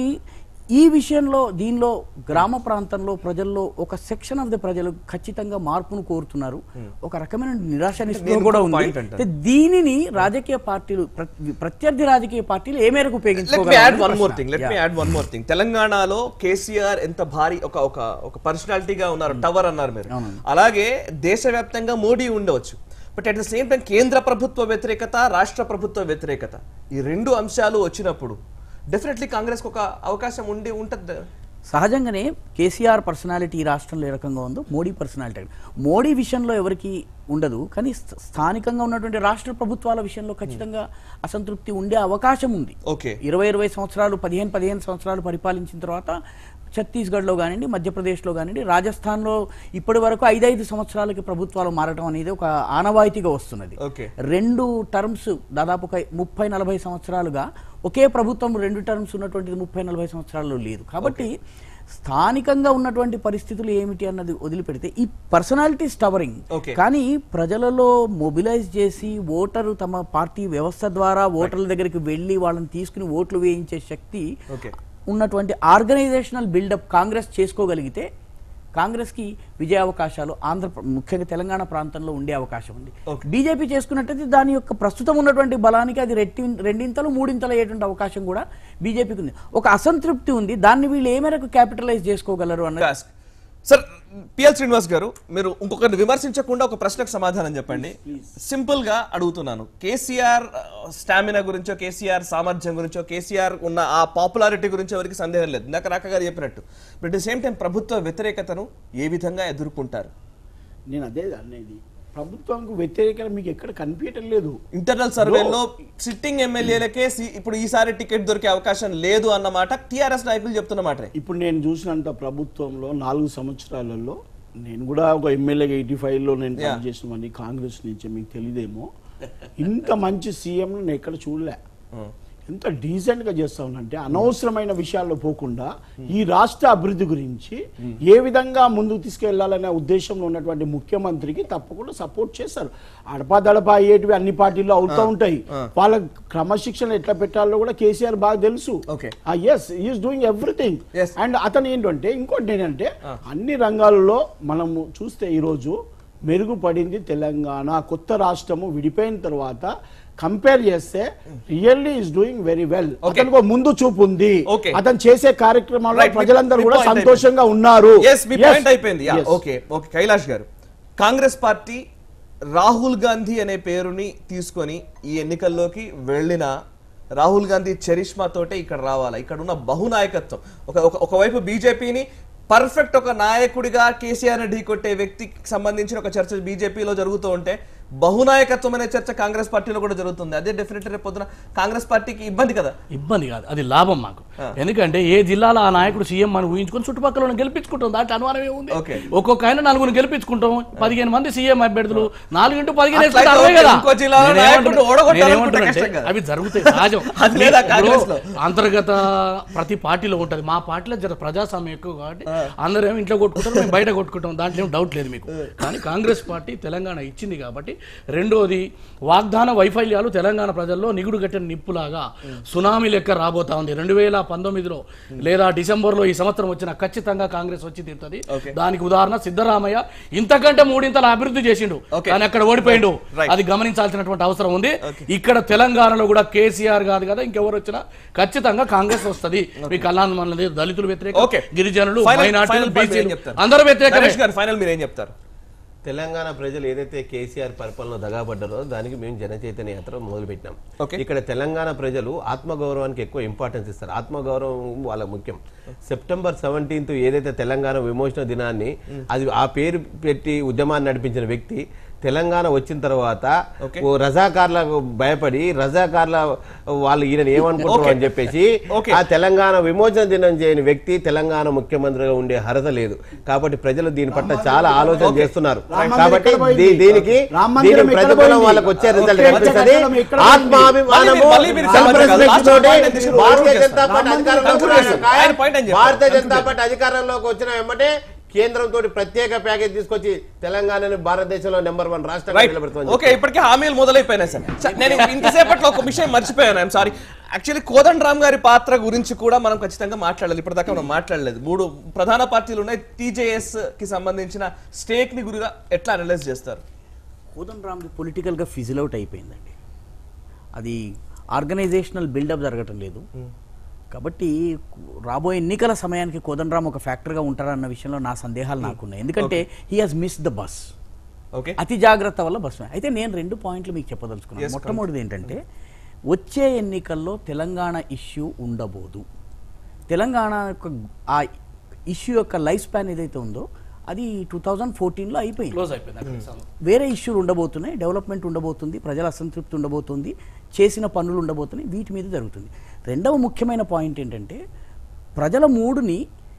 ఈ విషయంలో దీనిలో గ్రామ ప్రాంతంలో ప్రజల్లో ఒక సెక్షన్ ఆఫ్ ద ప్రజలు ఖచ్చితంగా మార్పును కోరుతున్నారు ఒక రకమైన నిరాశ నిస్పృహ నేను కూడా ఇంకొక ఉంది point అంటాను. అయితే దీనిని రాజకీయ పార్టీలు ప్ర- ప్రత్యర్థి రాజకీయ పార్టీలు ఏ మేరకు లెట్ మీ యాడ్ ఉపయోగించుకోగలరు one more thing let me add one more thing తెలంగాణలో కేసీఆర్ ఎంత భారీ ఒక ఒక ఒక పర్సనాలిటీగా ఉన్నారు టవర్ అన్నారు మీరు అలాగే దేశవ్యాప్తంగా మోడీ ఉండవచ్చు but at the same time కేంద్ర ప్రభుత్వ వ్యతిరేకత రాష్ట్ర ప్రభుత్వ వ్యతిరేకత ఈ రెండు అంశాలు వచ్చినప్పుడు డెఫినెట్లీ కాంగ్రెస్ ఒక అవకాశం ఉండి ఉంటుంది సహజంగానే కేసీఆర్ పర్సనాలిటీ ఈ రాష్ట్రంలో ఏ రకంగా ఉందో మోడీ పర్సనాలిటీ మోడీ విషయంలో ఎవరికి ఉండదు కానీ స్థ- స్థానికంగా ఉన్నటువంటి రాష్ట్ర ప్రభుత్వాల విషయంలో ఖచ్చితంగా అసంతృప్తి ఉండే అవకాశం ఉంది ఓకే ఇరవై ఇరవై సంవత్సరాలు పదిహేను పదిహేను సంవత్సరాలు పరిపాలించిన తర్వాత ఛత్తీస్గఢ్లో కానివ్వండి మధ్యప్రదేశ్లో కానివ్వండి రాజస్థాన్లో ఇప్పటి వరకు ఐదైదు సంవత్సరాలకి ప్రభుత్వాలు మారటం అనేది ఒక ఆనవాయితీగా వస్తున్నది ఓకే రెండు టర్మ్స్ దాదాపు ఒక ముప్పై నలభై సంవత్సరాలుగా ఒకే ప్రభుత్వం రెండు టర్మ్స్ ఉన్నటువంటిది ముప్పై నలభై సంవత్సరాల్లో లేదు కాబట్టి స్థానికంగా ఉన్నటువంటి పరిస్థితులు ఏమిటి అన్నది వదిలిపెడితే ఈ పర్సనాలిటీ స్టవరింగ్ Okay. కానీ ప్రజలలో మొబిలైజ్ చేసి ఓటరు తమ పార్టీ వ్యవస్థ ద్వారా ఓటర్ల దగ్గరికి వెళ్ళి వాళ్ళని తీసుకుని ఓట్లు వేయించే శక్తి ఓకే ఉన్నటువంటి ఆర్గనైజేషనల్ బిల్డప్ కాంగ్రెస్ చేసుకోగలిగితే కాంగ్రెస్కి విజయ అవకాశాలు ఆంధ్ర ముఖ్యంగా తెలంగాణ ప్రాంతంలో ఉండే అవకాశం ఉంది Okay. బీజేపీ చేసుకున్నట్టయితే దాని యొక్క ప్రస్తుతం ఉన్నటువంటి బలానికి అది రెట్టి రెండింతలు మూడింతలు అయ్యేటువంటి అవకాశం కూడా బీజేపీకి ఉంది ఒక అసంతృప్తి ఉంది దాన్ని వీళ్ళు ఏ మేరకు క్యాపిటలైజ్ చేసుకోగలరు అన్నది Ask. సార్ పిఎల్ శ్రీనివాస్ గారు మీరు ఇంకొకరిని విమర్శించకుండా ఒక ప్రశ్నకు సమాధానం చెప్పండి సింపుల్ గా అడుగుతున్నాను కేసీఆర్ స్టామినా గురించో కేసీఆర్ సామర్థ్యం గురించో కేసీఆర్ ఉన్న ఆ పాపులారిటీ గురించో ఎవరికి సందేహం లేదు ఇందాక రాక గారు చెప్పినట్టు but at the same time ప్రభుత్వ వ్యతిరేకతను ఏ విధంగా ఎదుర్కొంటారు నేను అదే అనేది ప్రభుత్వానికి వ్యతిరేకత మీకు ఎక్కడ కనిపించటం లేదు ఇంటర్నల్ సర్వేలో సిట్టింగ్ ఎమ్మెల్యేలకే సి- ఇప్పుడు ఈసారి టికెట్ దొరికే అవకాశం లేదు అన్నమాట టిఆర్ఎస్ నాయకులు చెప్తున్నమాట ఇప్పుడు నేను చూసినంత ప్రభుత్వంలో నాలుగు సంవత్సరాలలో నేను కూడా ఒక ఎమ్మెల్యేగా ఎయిటీ ఫైవ్లో నేను Yeah. పనిచేసినవన్నీ కాంగ్రెస్ నుంచి మీకు తెలియదేమో ఇంత మంచి సీఎం నేను ఎక్కడ చూడలే ఎంత డీసెంట్ గా చేస్తా ఉన్నంటే అనవసరమైన విషయాల్లో పోకుండా ఈ రాష్ట్ర అభివృద్ధి గురించి ఏ విధంగా ముందుకు తీసుకెళ్లాలనే ఉద్దేశంలో ఉన్నటువంటి ముఖ్యమంత్రికి తప్పకుండా సపోర్ట్ చేస్తారు అడపాదడప అయ్యేటివి అన్ని పార్టీల్లో అవుతూ ఉంటాయి వాళ్ళ క్రమశిక్షణ ఎట్లా పెట్టాలో కూడా కేసీఆర్ బాగా తెలుసు Okay. Yes is doing everything Yes. And అతను ఏంటంటే ఇంకోటి ఏంటంటే అన్ని రంగాలలో మనము చూస్తే ఈరోజు మెరుగుపడింది తెలంగాణ కొత్త రాష్ట్రము విడిపోయిన తర్వాత కంపేర్ చేస్తే really is doing very well అతనికి ఒక ముందు చూపు ఉంది Okay. అతను చేసే కార్యక్రమాల్లో Right, మీ- ప్రజలందరూ మీ కూడా point సంతోషంగా ఉన్నారు ఎస్ మీ Yes. పాయింట్ అయిపోయింది Yes. ఓకే ఓకే కైలాష్ గారు కాంగ్రెస్ పార్టీ రాహుల్ గాంధీ అనే పేరుని తీసుకొని ఈ ఎన్నికల్లోకి వెళ్ళిన రాహుల్ గాంధీ చరిష్మా తోటే ఇక్కడ రావాలా ఇక్కడ ఉన్న బహునాయకత్వం ఒక ఒక- ఒకవైపు బీజేపీని పర్ఫెక్ట్ ఒక నాయకుడిగా కేసీఆర్ ఢీ కొట్టే వ్యక్తికి సంబంధించిన ఒక చర్చ బీజేపీలో జరుగుతూ ఉంటే బహునాయకత్వం అనే చర్చ కాంగ్రెస్ పార్టీలో కూడా జరుగుతుంది అదే డెఫినెట్ రేపు పొద్దున కాంగ్రెస్ పార్టీకి ఇబ్బంది కదా ఇబ్బంది కాదు అది లాభం మాకు ఎందుకంటే ఏ జిల్లాలో ఆ నాయకుడు సీఎం మనం ఊహించుకొని చుట్టుపక్కల వాళ్ళని గెలిపించుకుంటాం దాంట్లో అనుమానం ఏముంది Okay. ఒక్కొక్క ఆయన నలుగురు గెలిపించుకుంటాం పదిహేను మంది సీఎం అభ్యర్థులు నాలుగు ఇంటూ పదిహేను అట్లయితే వేసుకుంటే అరవై కదా ఇంకో జిల్లాలో నేనేమంటున్నా- నాయకుడిని ఓడగొట్టాలనుకుంటే నేనేమంటున్నానంటే కష్టం కదా. అవి జరుగుతాయి సహజం అది లేదా ఇప్పుడు కాంగ్రెస్లో? అంతర్గత ప్రతి పార్టీలో ఉంటది మా పార్టీలో జర ప్రజాస్వామ్యం ఎక్కువ కాబట్టి అందరూ ఏమో ఇంట్లో కొట్టుకుంటారు మేము బయట కొట్టుకుంటాం దాంట్లో ఏం డౌట్ లేదు మీకు కానీ కాంగ్రెస్ పార్టీ తెలంగాణ ఇచ్చింది కాబట్టి రెండోది వాగ్దాన వైఫల్యాలు తెలంగాణ ప్రజల్లో నిగుడు గట్టిన నిప్పులాగా సునామీ లెక్క రాబోతా ఉంది రెండు వేల పంతొమ్మిదిలో లేదా డిసెంబర్లో ఈ సంవత్సరం వచ్చిన ఖచ్చితంగా కాంగ్రెస్ వచ్చి తీరుతుంది Okay. దానికి ఉదాహరణ సిద్ధరామయ్య ఇంతకంటే మూడింతల అభివృద్ధి చేసిండు Okay. కానీ అక్కడ ఓడిపోయిండు Right. అది గమనించాల్సినటువంటి అవసరం ఉంది ఇక్కడ తెలంగాణలో కూడా కేసీఆర్ కాదు కదా ఇంకెవరు వచ్చినా ఖచ్చితంగా కాంగ్రెస్ వస్తది మీ కళ్యాణ్ మనది దళితులు వ్యతిరేక Okay. గిరిజనులు Final- మైనార్టీలు final point ఏం బీసీలు చెప్తారు? అందరూ వ్యతిరేకమే నరేష్ గారు ఫైనల్ మీరు ఏం చెప్తారు తెలంగాణ ప్రజలు ఏదైతే కేసీఆర్ పరిపాలన దగాపడ్డారో దానికి మేము జన చైతన్య యాత్ర మొదలుపెట్టినాం Okay. ఇక్కడ తెలంగాణ ప్రజలు ఆత్మగౌరవానికి ఎక్కువ ఇంపార్టెన్స్ ఇస్తారు ఆత్మగౌరవం వాళ్ళ ముఖ్యం సెప్టెంబర్ సెవెంటీన్త్ ఏదైతే తెలంగాణ విమోచన దినాన్ని అది ఆ పేరు పెట్టి ఉద్యమాన్ని నడిపించిన వ్యక్తి తెలంగాణ వచ్చిన తర్వాత Okay. ఓ రజాకార్లకు భయపడి రజాకార్ల వాళ్ళు ఈయన ఏమనుకుంటారు Okay. అని చెప్పేసి Okay. ఆ తెలంగాణ విమోచన దినం చేయని వ్యక్తి తెలంగాణ ముఖ్యమంత్రిగా ఉండే అర్హత లేదు కాబట్టి ప్రజలు దీని పట్ల చాలా ఆలోచన చేస్తున్నారు రామ మందిరం కాబట్టి ఎక్కడ పోయింది? దీ- దీనికి రామ మందిరం దీనికి ఎక్కడ ప్రతిఫలం పోయింది? వాళ్ళకి వచ్చే రిజల్ట్ ఓకే, కనిపిస్తుంది ప్రజాకరణం ఎక్కడ పోయింది? ఆత్మాభిమానము మళ్ళీ మీరు self చెప్పండి respect లాస్ట్ తోటి పాయింట్ ఎందుకు మీరు భారతీయ conclude జనతా పార్టీ రామ మందిరం అధికారంలోకి conclude రావడం చేస్తారు. ఖాయం. ఆయన point ఏం చెప్పారు? భారతీయ జనతా Conclude పార్టీ అధికారంలోకి వచ్చిన వెంబటే కేంద్రం తోటి ప్రత్యేక ప్యాకేజ్ తీసుకొచ్చి తెలంగాణని భారతదేశంలో నెంబర్ వన్ రాష్ట్రంగా రైట్ నిలబెడుతుంది ఓకే ఇప్పటికే హామీలు మొదలైపోయినాయి సార్ సార్, నేను ఇంతసేపట్లో ఒక విషయం మర్చిపోయాను I'm sorry actually Kodanda Ram గారి పాత్ర గురించి కూడా మనం ఖచ్చితంగా మాట్లాడాలి ఇప్పటిదాకా మనం మాట్లాడలేదు మూడు ప్రధాన పార్టీలు ఉన్నాయి టీజేఎస్ కి సంబంధించిన స్టేక్ ని గురిగా ఎట్లా అనలైజ్ చేస్తారు కోదన్ రామ్ది పొలిటికల్గా ఫిజిల్ అవుట్ అయిపోయిందండి అది ఆర్గనైజేషనల్ బిల్డప్ జరగటం లేదు కాబట్టి రాబోయే ఎన్నికల సమయానికి కోదన్ రామ్ ఒక ఫ్యాక్టర్గా ఉంటారన్న విషయంలో నా సందేహాలు నాకున్నాయి ఎందుకంటే he has miss the bus okay అతి జాగ్రత్త వల్ల బస్సు అయితే నేను రెండు పాయింట్లు మీకు చెప్పదలుచుకున్నాను Yes, మొట్టమొదటిది ఏంటంటే వచ్చే ఎన్నికల్లో తెలంగాణ ఇష్యూ ఉండబోదు తెలంగాణ యొక్క ఆ ఇష్యూ యొక్క లైఫ్ స్పాన్ ఏదైతే ఉందో అది టూ థౌజండ్ ఫోర్టీన్లో అయిపోయింది క్లోజ్ అయిపోయింది అక్కడ వేరే ఇష్యూలు ఉండబోతున్నాయి డెవలప్మెంట్ ఉండబోతుంది ప్రజల అసంతృప్తి ఉండబోతుంది చేసిన పనులు ఉండబోతున్నాయి వీటి మీద జరుగుతుంది రెండవ ముఖ్యమైన పాయింట్ ఏంటంటే ప్రజల మూడుని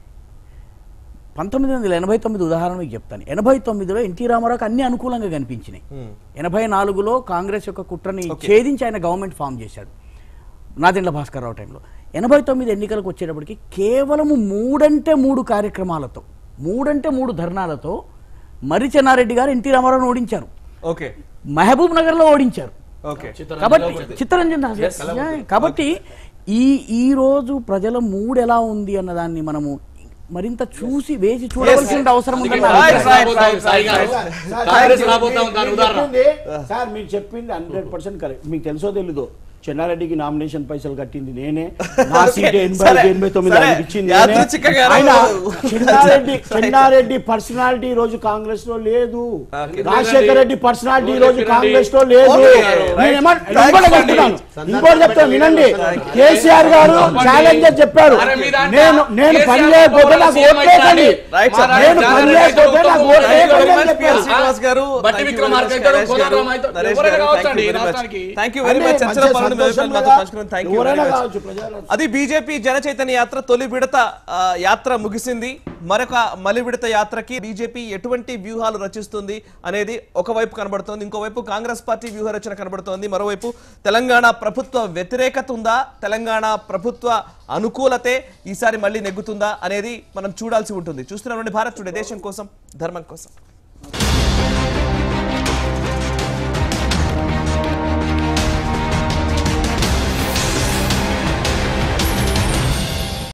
పంతొమ్మిది వందల ఎనభై తొమ్మిది ఉదాహరణ మీకు చెప్తాను ఎనభై తొమ్మిదిలో ఎన్టీ రామారావుకి అన్ని అనుకూలంగా కనిపించినాయి ఎనభై నాలుగులో కాంగ్రెస్ యొక్క కుట్రని ఛేదించి ఆయన గవర్నమెంట్ ఫామ్ చేశాడు నాదెండ్ల భాస్కర్ రావు టైంలో ఎనభై తొమ్మిది ఎన్నికలకు వచ్చేటప్పటికి కేవలం మూడంటే మూడు కార్యక్రమాలతో మూడంటే మూడు ధర్నాలతో మర్రి చెన్నారెడ్డి గారు ఎన్టీ రామారావును ఓడించారు ఓకే మహబూబ్ నగర్లో ఓడించారు ఓకే కాబట్టి చిత్తరంజన్ దాస్ యా, కాబట్టి ఈ ఈ రోజు ప్రజల మూడ్ ఎలా ఉంది అన్న దాన్ని మనము మరింత చూసి వేసి చూడవలసిన అవసరం ఉందని నా Right, అభిప్రాయం. right, right, సాయి గారు, right. కాంగ్రెస్ రాబోతా ఉంది దాని మీరు ఉదాహరణ చెప్పింది- సార్ మీరు చెప్పింది హండ్రెడ్ పర్సెంట్ కరెక్ట్ మీకు తెలుసో తెలీదో చెన్నారెడ్డికి నామినేషన్ పైసలు కట్టింది నేనే నా సీట్ ఎనభై సరే, ఐదు, ఎనభై తొమ్మిది సరే. ఆయనకి ఇచ్చింది నేనే. యాదృచ్ఛికంగా ఆయన గారు- చెన్నారెడ్డి చెన్నారెడ్డి పర్సనాలిటీ ఈ రోజు కాంగ్రెస్ లో లేదు రాజశేఖర రెడ్డి పర్సనాలిటీ ఈ రోజు కాంగ్రెస్ లో లేదు Okay. నేను ఏమన్నా- Right. ఇంకోటి చెప్తున్నాను ఇంకోటి చెప్తాను వినండి కేసీఆర్ గారు ఛాలెంజర్ చెప్పారు అరే మీ దాంట్లో నేను నేను పని కేసీఆర్ చేయకపోతే నాకు సీఎం ఓట్లేకండి రైట్ సార్. నేను పని చేయకపోతే నాకు ఓట్లేకండి అని Thank you very much, చెప్పారు శ్రీనివాస్ గారు బట్టి Thank you Vikramarka very much, గారు, కైలాష్ కోదండ గారు, రామ్ అయితే నరేష్ ఎవరైనా గారు, కావచ్చు thank you అండి, very much. రాష్ట్రానికి. Thank you very అన్నీ much. చర్చలో మంచిగా పాల్గొన్న మీ సంతోషంగా అభిప్రాయాలు మాతో పంచుకున్నందుకు thank you very ఎవరైనా much. కావచ్చు ప్రజలు అది బీజేపీ జన చైతన్య యాత్ర తొలి విడత ఆ, యాత్ర ముగిసింది మరొక మలి విడత యాత్రకి బీజేపీ ఎటువంటి వ్యూహాలు రచిస్తుంది అనేది ఒకవైపు కనబడుతోంది ఇంకోవైపు కాంగ్రెస్ పార్టీ వ్యూహ రచన కనబడుతోంది మరోవైపు తెలంగాణ ప్రభుత్వ వ్యతిరేకత ఉందా తెలంగాణ ప్రభుత్వ అనుకూలతే ఈసారి మళ్ళీ నెగ్గుతుందా అనేది మనం చూడాల్సి ఉంటుంది చూస్తున్నామండి భారత్ టుడే దేశం కోసం ధర్మం కోసం